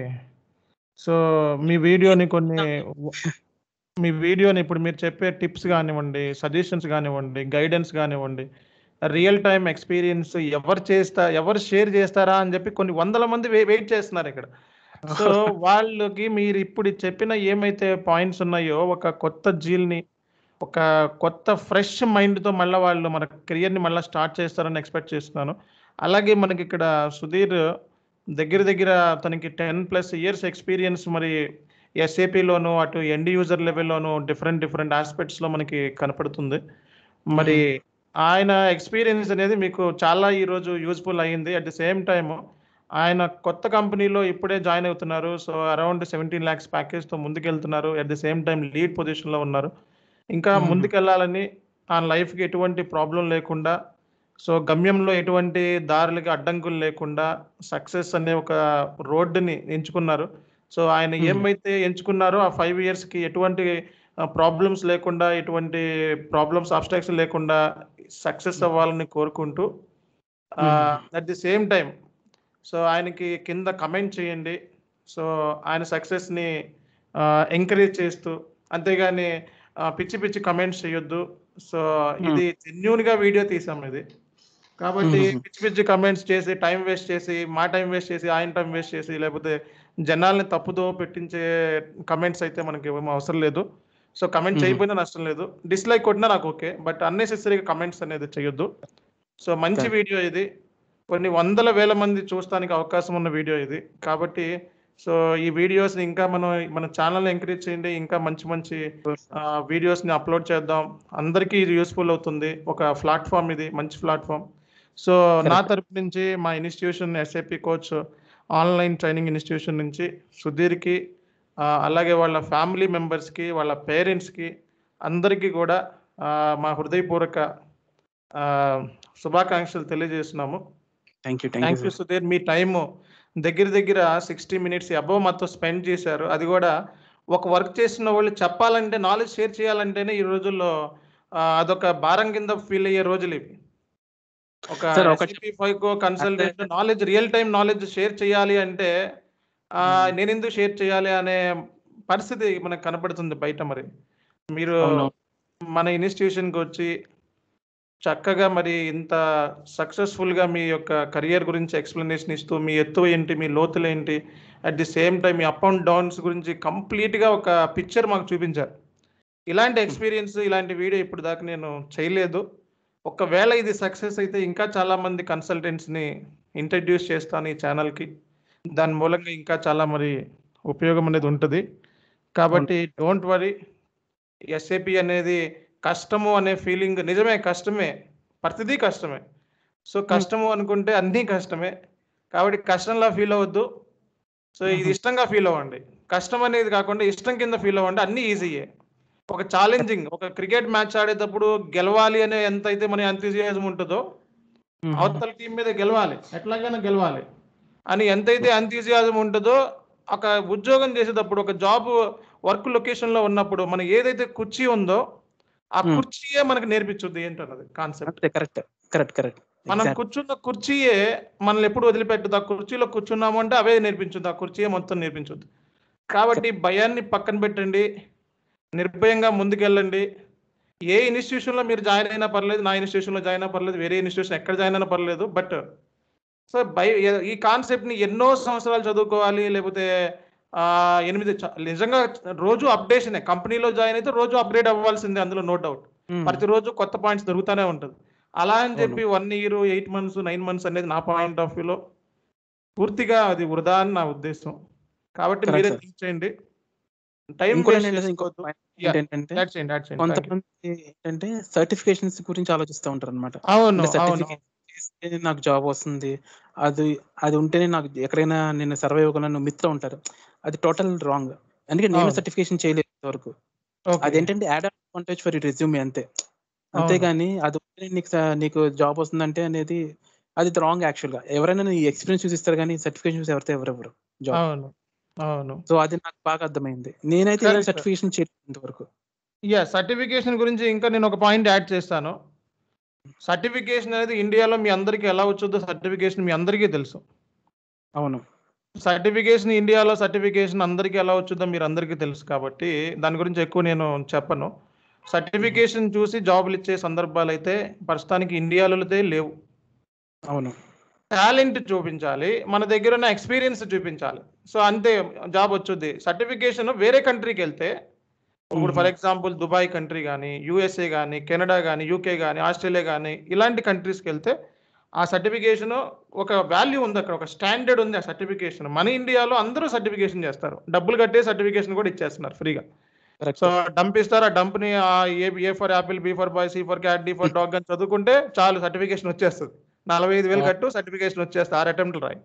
S1: సో మీ వీడియోని కొన్ని వ
S2: నాకు
S1: మీ వీడియోని ఇప్పుడు మీరు చెప్పే టిప్స్ గానివ్వండి, సజెషన్స్ గానివ్వండి, గైడెన్స్ గానివ్వండి, రియల్ టైమ్ ఎక్స్‌పీరియన్స్ ఎవరు చేస్తా ఎవరు షేర్ చేస్తారా అని చెప్పి కొన్ని వందల మంది వె వెయిట్ చేస్తున్నారు ఇక్కడ. సో వాళ్ళకి మీరు ఇప్పుడు చెప్పిన ఏమైతే పాయింట్స్ ఉన్నాయో ఒక కొత్త జీల్‌ని, ఒక కొత్త ఫ్రెష్ మైండ్‌తో మళ్ళా వాళ్ళు మన కెరియర్‌ని మళ్ళా స్టార్ట్ చేస్తారని ఎక్స్‌పెక్ట్ చేస్తున్నాను. అలాగే మనకిక్కడ సుధీర్ దగ్గర దగ్గర తనకి 10+ ఇయర్స్ ఎక్స్‌పీరియన్స్ మరి ఎస్ఏపీలోను, అటు ఎండ్ యూజర్ లెవెల్‌లోను డిఫరెంట్ డిఫరెంట్ యాస్పెక్ట్స్‌లో మనకి కనపడుతుంది. మరి
S2: హుహు.
S1: ఆయన ఎక్స్‌పీరియన్స్ అనేది మీకు చాలా ఈరోజు యూజ్‌ఫుల్ అయింది. అట్ ది సేమ్ టైమ్ ఆయన కొత్త కంపెనీలో ఇప్పుడే జాయిన్ అవుతున్నారు. సో అరౌండ్ 17,00,000 ప్యాకేజ్‌తో ముందుకెళ్తున్నారు. At the same time lead పొజిషన్‌లో ఉన్నారు. ఇంకా
S2: హుహు.
S1: ముందుకెళ్ళాలని ఆ లైఫ్‌కి ఎటువంటి ప్రాబ్లమ్ లేకుండా, సో గమ్యంలో ఎటువంటి దారులకి అడ్డంకులు లేకుండా సక్సెస్ అనే ఒక రోడ్డుని ఎంచుకున్నారు. సో ఆయన
S2: హుహు.
S1: ఏమైతే ఎంచుకున్నారో ఆ 5 ఇయర్స్‌కి ఎటువంటి ఆహ్, ప్రాబ్లమ్స్ లేకుండా, ఎటువంటి ప్రాబ్లమ్స్, అబ్‌స్ట్రాక్షన్ లేకుండా సక్సెస్
S2: హుహు.
S1: అవ్వాలని కోరుకుంటూ
S2: హుహుహు.
S1: Ah, at the same time so ఆయనకి కింద కమెంట్ చేయండి. సో ఆయన సక్సెస్‌ని ఆహ్, ఎంకరేజ్ చేస్తూ అంతేగాని ఆహ్, పిచ్చి పిచ్చి కమెంట్స్ చేయొద్దు. సో
S2: హ్మ్.
S1: ఇది జెన్యూన్‌గా వీడియో తీసాం ఇది. కాబట్టి
S2: హుహుహు.
S1: పిచ్చి పిచ్చి కమెంట్స్ చేసి, టైమ్ వేస్ట్ చేసి, మా టైమ్ వేస్ట్ చేసి, ఆయన టైమ్ వేస్ట్ చేసి, లేకపోతే జనాల్ని తప్పుదోవ పెట్టించే కమెంట్స్ అయితే మనకి ఏమి అవసరం లేదు. సో కమెంట్
S2: హుహు.
S1: చేయకపోయినా నష్టం లేదు. డిస్‌లైక్ కొట్టినా నాకు ఓకే. బట్ అన్నెసెసరీగా కమెంట్స్ అనేది చేయొద్దు. సో మంచి
S2: కరెక్ట్.
S1: వీడియో ఇది. కొన్ని వందల వేల మంది చూస్తానికి అవకాశం ఉన్న వీడియో ఇది. కాబట్టి సో ఈ వీడియోస్‌ని ఇంకా మనం మన ఛానెల్‌ని ఎంకరేజ్ చేయండి. ఇంకా మంచి మంచి
S2: షూర్ సార్.
S1: ఆహ్, వీడియోస్‌ని అప్‌లోడ్ చేద్దాం. అందరికీ ఇది యూజ్‌ఫుల్ అవుతుంది. ఒక ప్లాట్‌ఫార్మ్ ఇది. మంచి ప్లాట్‌ఫార్మ్. సో నా
S2: కరెక్ట్.
S1: తరపు నుంచి మా institution SAP coach online training institution నుంచి సుధీర్‌కి ఆహ్, అలాగే వాళ్ళ ఫ్యామిలీ మెంబర్స్‌కి, వాళ్ళ పేరెంట్స్‌కి అందరికీ కూడా ఆహ్, మా హృదయపూర్వక ఆహ్, శుభాకాంక్షలు తెలియజేస్తున్నాము.
S2: Thank you. Thank you
S1: thank you
S2: sir.
S1: Sudheer. మీ టైము దగ్గర దగ్గర 60 మినిట్స్ అబోవ్ మాతో స్పెండ్ చేశారు. అది కూడా ఒక వర్క్ చేస్తున్న వాళ్ళు చెప్పాలంటే నాలెడ్జ్ షేర్ చేయాలంటేనే ఈ రోజుల్లో ఆహ్, అదొక భారం కింద ఫీల్ అయ్యే రోజులివి. ఒక
S2: సార్ ఒకటి
S1: ఎస్ఏపీ ఫైకో
S2: అంటే
S1: consultant knowledge real time knowledge share చేయాలి అంటే ఆహ్,
S2: హ్మ్.
S1: నేనెందుకు షేర్ చేయాలి అనే పరిస్థితి మనకు కనపడుతుంది బయట మరి. మీరు
S2: అవునవును.
S1: మన ఇన్‌స్టిట్యూషన్‌కొచ్చి చక్కగా మరి ఇంత సక్సెస్‌ఫుల్‌గా మీ యొక్క కెరియర్ గురించి ఎక్స్‌ప్లనేషన్ ఇస్తూ, మీ ఎత్తు ఏంటి, మీ లోతులేంటి, అట్ ది సేమ్ టైమ్ మీ అప్ అండ్ డౌన్స్ గురించి కంప్లీట్‌గా ఒక పిక్చర్ మాకు చూపించారు. ఇలాంటి ఎక్స్పీరియన్స్ ఇలాంటి వీడియో ఇప్పుడు దాకా నేను చేయలేదు ఒకవేళ ఇది సక్సెస్ అయితే ఇంకా చాలా మంది కన్సల్టెంట్స్ని ఇంట్రడ్యూస్ చేస్తాను ఈ ఛానల్కి దాని మూలంగా ఇంకా చాలా మరి ఉపయోగం అనేది ఉంటుంది కాబట్టి డోంట్ వరీ ఎస్ఏపి అనేది కష్టము అనే ఫీలింగ్ నిజమే కష్టమే ప్రతిదీ కష్టమే సో కష్టము అనుకుంటే అన్నీ కష్టమే కాబట్టి కష్టంలా ఫీల్ అవ్వద్దు సో ఇది
S2: Mhm.
S1: ఇష్టంగా ఫీల్ అవ్వండి కష్టం అనేది కాకుండా ఇష్టం కింద ఫీల్ అవ్వండి అన్నీ ఈజీయే ఒక ఛాలెంజింగ్ ఒక క్రికెట్ మ్యాచ్ ఆడేటప్పుడు గెలవాలి అనే ఎంత అయితే మన ఎంతజియాజం ఉంటుందో అవతల టీం మీద గెలవాలి ఎట్లాగైనా గెలవాలి అని ఎంతైతే ఎంతజియాజం ఉంటుందో ఒక ఉద్యోగం చేసేటప్పుడు ఒక జాబ్ వర్క్ లొకేషన్ లో ఉన్నప్పుడు మన ఏదైతే కుర్చీ ఉందో ఆ
S2: Hmm.
S1: కుర్చీయే మనకు నేర్పించుద్ది ఏంటన్నది కాన్సెప్ట్
S2: అంతే కరెక్ట్ కరెక్ట్ కరెక్ట్
S1: మనం కూర్చున్న కుర్చీయే మనల్ని ఎప్పుడు వదిలిపెట్టదు ఆ కుర్చీలో కూర్చున్నాము అంటే అవే నేర్పించుద్ది ఆ కుర్చీయే మొత్తం నేర్పించుద్ది కాబట్టి భయాన్ని పక్కన పెట్టండి నిర్భయంగా ముందుకెళ్ళండి ఏ ఇన్స్టిట్యూషన్లో మీరు జాయిన్ అయినా పర్లేదు నా ఇన్స్టిట్యూషన్లో జాయిన్ అయినా పర్లేదు వేరే ఇన్స్టిట్యూషన్ ఎక్కడ జాయిన్ అయినా పర్లేదు బట్ సో బై ఈ కాన్సెప్ట్ని ఎన్నో సంవత్సరాలు చదువుకోవాలి లేకపోతే ఆ, ఎనిమిది చ- నిజంగా రోజు అప్డేషనే కంపెనీలో జాయిన్ అయితే రోజు అప్గ్రేడ్ అవ్వాల్సిందే అందులో నో డౌట్ ప్రతిరోజు కొత్త పాయింట్స్ దొరుకుతూనే ఉంటుంది అలా అని చెప్పి one year eight months nine months అనేది నా పాయింట్ ఆఫ్ వ్యూలో పూర్తిగా అది వృధా అని నా ఉద్దేశం కాబట్టి
S2: Correct,
S1: మీరే
S2: sir.
S1: థింక్ చేయండి టైం
S2: ఇంకోటి ఏంటంటే ఇంకో point
S1: Yeah.
S2: ఏంటంటే
S1: యాడ్ చేయండి యాడ్ చేయండి Thank you.
S2: కొంతమంది ఏంటంటే సర్టిఫికేషన్స్ గురించి ఆలోచిస్తూ ఉంటారు అనమాట
S1: అవును
S2: అంటే
S1: అవును
S2: సర్టిఫికేట్ చేస్తే నాకు జాబ్ వస్తుంది అది అది ఉంటేనే నాకు ఎక్కడైనా నేను సర్వే అవ్వగలను మిత్ర ఉంటారు అది టోటల్ రాంగ్ అందుకే నేను
S1: అవును.
S2: సర్టిఫికేషన్ చేయలేదు ఇంతవరకు
S1: Okay.
S2: అదేంటంటే యాడ్ అడ్వాంటేజ్ ఫర్ రెజ్యూమే అంతే అంతేగాని అది ఉంటేనే నీకు స- నీకు జాబ్ వస్తుందంటే అనేది అది రాంగ్ యాక్చువల్ గా ఎవరైనా నీ ఎక్స్పీరియన్స్ చూసి ఇస్తారు కానీ సర్టిఫికేషన్ చూసి ఎవరితో ఎవరెవరు జాబ్
S1: అవును అవును
S2: సో అది నాకు బాగా అర్థమైంది నేనైతే
S1: Correct.
S2: సర్టిఫికేషన్ చేయలేదు ఇంతవరకు
S1: యా సర్టిఫికేషన్ గురించి ఇంకా నేను ఒక పాయింట్ యాడ్ చేస్తాను సర్టిఫికేషన్ అనేది ఇండియాలో మీ అందరికీ ఎలా వచ్చుద్దో సర్టిఫికేషన్ మీ అందరికీ తెలుసు
S2: అవును
S1: సర్టిఫికేషన్ ఇండియాలో సర్టిఫికేషన్ అందరికీ ఎలా వచ్చుద్దో మీరు అందరికీ తెలుసు కాబట్టి దాని గురించి ఎక్కువ నేను చెప్పను సర్టిఫికేషన్ చూసి జాబులు ఇచ్చే సందర్భాలు అయితే ప్రస్తుతానికి ఇండియాలో అయితే లేవు
S2: అవును
S1: టాలెంట్ చూపించాలి మన దగ్గర ఉన్న ఎక్స్పీరియన్స్ చూపించాలి సో అంతే జాబ్ వచ్చుద్ది సర్టిఫికేషన్ వేరే కంట్రీకి వెళ్తే ఇప్పుడు ఫర్ ఎగ్జాంపుల్ దుబాయ్ కంట్రీ కానీ యూఎస్ఏ కానీ కెనడా కానీ యూకే కానీ ఆస్ట్రేలియా కానీ ఇలాంటి కంట్రీస్కి వెళ్తే ఆ సర్టిఫికేషన్ ఒక వాల్యూ ఉంది అక్కడ ఒక స్టాండర్డ్ ఉంది ఆ సర్టిఫికేషన్ మన ఇండియాలో అందరూ సర్టిఫికేషన్ చేస్తారు డబ్బులు కట్టే సర్టిఫికేషన్ కూడా ఇచ్చేస్తున్నారు ఫ్రీగా
S2: కరెక్ట్
S1: సో డంప్ ఇస్తారు ఆ డంప్ ని ఆ A A for apple B for boy C for cat D for dog అని చదువుకుంటే చాలు సర్టిఫికేషన్ వచ్చేస్తుంది నలభై ఐదు వేలు కట్టు సర్టిఫికేషన్ వచ్చేస్తుంది ఆరు అటెంప్ట్లు రాయి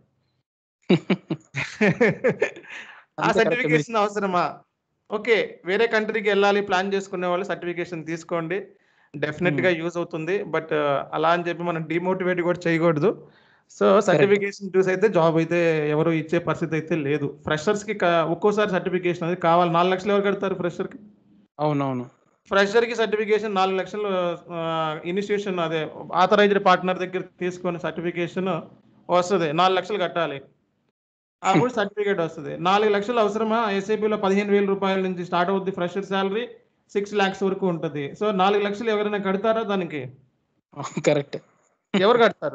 S1: ఆ
S2: అంతే correct.
S1: సర్టిఫికేషన్ అవసరమా ఓకే వేరే కంట్రీకి వెళ్ళాలి ప్లాన్ చేసుకునే వాళ్ళు సర్టిఫికేషన్ తీసుకోండి డెఫినెట్ గా యూజ్ అవుతుంది బట్ అలా అని చెప్పి మనం డిమోటివేట్ కూడా చేయకూడదు సో సర్టిఫికేషన్ చూసి అయితే జాబ్ అయితే ఎవరు ఇచ్చే పరిస్థితి అయితే లేదు ఫ్రెషర్స్ కి కా- ఒక్కోసారి సర్టిఫికేషన్ అనేది కావాలి నాలుగు లక్షలు ఎవరు కడతారు ఫ్రెషర్ కి
S2: అవునవును
S1: ఫ్రెషర్ కి సర్టిఫికేషన్ నాలుగు లక్షలు ఇనిషియేషన్ అదే ఆథరైజ్డ్ పార్ట్నర్ దగ్గర తీసుకొని సర్టిఫికేషన్ వస్తుంది నాలుగు లక్షలు కట్టాలి అప్పుడు సర్టిఫికేట్ వస్తుంది నాలుగు లక్షలు అవసరమా ఎస్ఐపిలో పదిహేను వేల రూపాయల నుంచి స్టార్ట్ అవుద్ది ఫ్రెషర్ శాలరీ సిక్స్ ల్యాక్స్ వరకు ఉంటుంది సో నాలుగు లక్షలు ఎవరైనా కడతారా దానికి
S2: కరెక్ట్
S1: ఎవరు కడతారు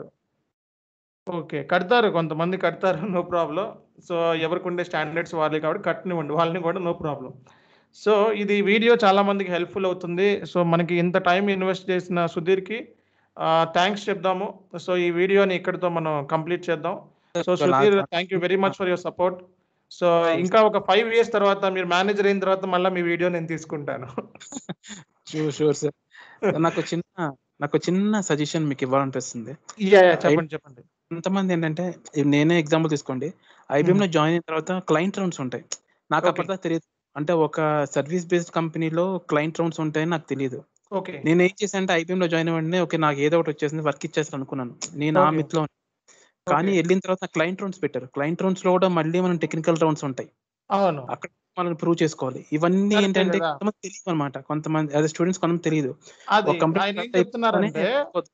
S1: ఓకే కడతారు కొంతమంది కడతారు నో ప్రాబ్లం సో ఎవరికి ఉండే స్టాండర్డ్స్ వాళ్ళే కాబట్టి కట్టనివ్వండి వాళ్ళని కూడా నో ప్రాబ్లం సో ఇది వీడియో చాలా మందికి హెల్ప్ఫుల్ అవుతుంది సో మనకి ఇంత టైం ఇన్వెస్ట్ చేసిన సుధీర్కి థ్యాంక్స్ చెప్దాము సో ఈ వీడియోని ఇక్కడితో మనం కంప్లీట్ చేద్దాం so Sudheer thank you very much for your support so ఇంకా ఒక ఫైవ్ ఇయర్స్ తర్వాత మీరు మేనేజర్ అయిన తర్వాత మళ్ళీ మీ వీడియో నేను తీసుకుంటాను
S2: షూర్ షూర్ సార్ నాకు చిన్న నాకు చిన్న సజెషన్ మీకు ఇవ్వాలనిపిస్తుంది
S1: యా చెప్పండి చెప్పండి
S2: కొంతమంది ఏంటంటే ఇవి నేనే ఎగ్జాంపుల్ తీసుకోండి ఐబిఎం లో జాయిన్ అయిన తర్వాత క్లయింట్ రౌండ్స్ ఉంటాయి నాకు
S1: Okay.
S2: అప్పటిదా తెలియదు అంటే ఒక సర్వీస్ బేస్డ్ కంపెనీలో క్లయింట్ రౌండ్స్ ఉంటాయని నాకు తెలియదు
S1: ఓకే
S2: నేను ఏం చేశాను అంటే ఐబిఎం లో జాయిన్ అవ్వండి ఓకే నాకు ఏదో ఒకటి వచ్చేసింది వర్క్ ఇచ్చేస్తాను అనుకున్నాను నేను ఆ
S1: Okay.
S2: మిత్లో కానీ వెళ్ళిన తర్వాత క్లయింట్ రౌండ్స్ పెట్టారు క్లయింట్ రౌండ్స్ లో కూడా మళ్ళీ మనం టెక్నికల్ రౌండ్స్ ఉంటాయి
S1: అవును
S2: అక్కడ మనం ప్రూవ్ చేసుకోవాలి ఇవన్నీ
S1: Correct
S2: ఏంటంటే
S1: కదా.
S2: కొంతమంది తెలియదు అనమాట కొంతమంది అదే స్టూడెంట్స్ కొంతమంది తెలియదు
S1: అది
S2: ఒక కంపెనీ
S1: ఆయన ఏం చెప్తున్నారంటే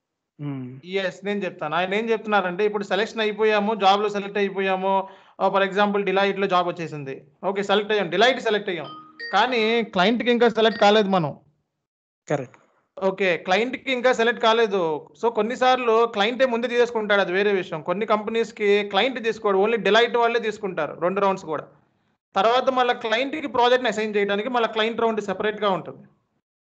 S1: ఎస్ నేను చెప్తాను ఆయన ఏం చెప్తున్నారంటే ఇప్పుడు సెలెక్షన్ అయిపోయాము జాబ్ లో సెలెక్ట్ అయిపోయాము ఫర్ ఎగ్జాంపుల్ డిలైట్ లో జాబ్ వచ్చేసింది ఓకే సెలెక్ట్ అయ్యాం డిలైట్ సెలెక్ట్ అయ్యాం కానీ క్లయింట్ కి ఇంకా సెలెక్ట్ కాలేదు మనం
S2: కరెక్ట్
S1: ఓకే క్లయింట్ కి ఇంకా సెలెక్ట్ కాలేదు సో కొన్నిసార్లు క్లయింటే ముందే తీసుకుంటాడు అది వేరే విషయం కొన్ని కంపెనీస్ కి క్లయింట్ తీసుకోడు ఓన్లీ డిలైట్ వాళ్ళే తీసుకుంటారు రెండు రౌండ్స్ కూడా తర్వాత మళ్ళీ క్లయింట్ కి ప్రాజెక్ట్ అసైన్ చేయడానికి మళ్ళీ క్లయింట్ రౌండ్ సెపరేట్ గా ఉంటుంది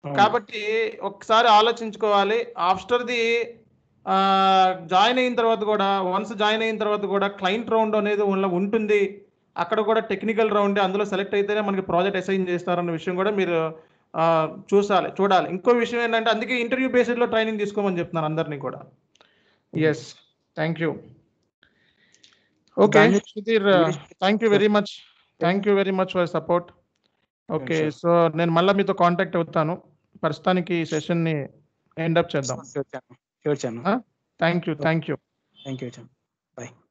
S2: అవును.
S1: కాబట్టి ఒకసారి ఆలోచించుకోవాలి ఆఫ్టర్ ది జాయిన్ అయిన తర్వాత కూడా వన్స్ జాయిన్ అయిన తర్వాత కూడా క్లయింట్ రౌండ్ అనేది ఉన్న- ఉంటుంది అక్కడ కూడా టెక్నికల్ రౌండ్ అందులో సెలెక్ట్ అయితేనే మనకి ప్రాజెక్ట్ అసైన్ చేస్తారన్న విషయం కూడా మీరు ఆ, చూసాలి చూడాలి ఇంకో విషయం ఏంటంటే అందుకే ఇంటర్వ్యూ బేసిస్లో ట్రైనింగ్ తీసుకోమని చెప్తున్నాను అందరినీ కూడా ఎస్ థ్యాంక్ యూ ఓకే
S2: దాని-
S1: Sudheer thank you very much thank you very much for support okay
S2: sure.
S1: So నేను మళ్ళీ మీతో కాంటాక్ట్ అవుతాను ప్రస్తుతానికి ఈ సెషన్ని ఎండప్ చేద్దాం
S2: sure Chanu sure Chanu
S1: thank you thank you
S2: thank you Chanu bye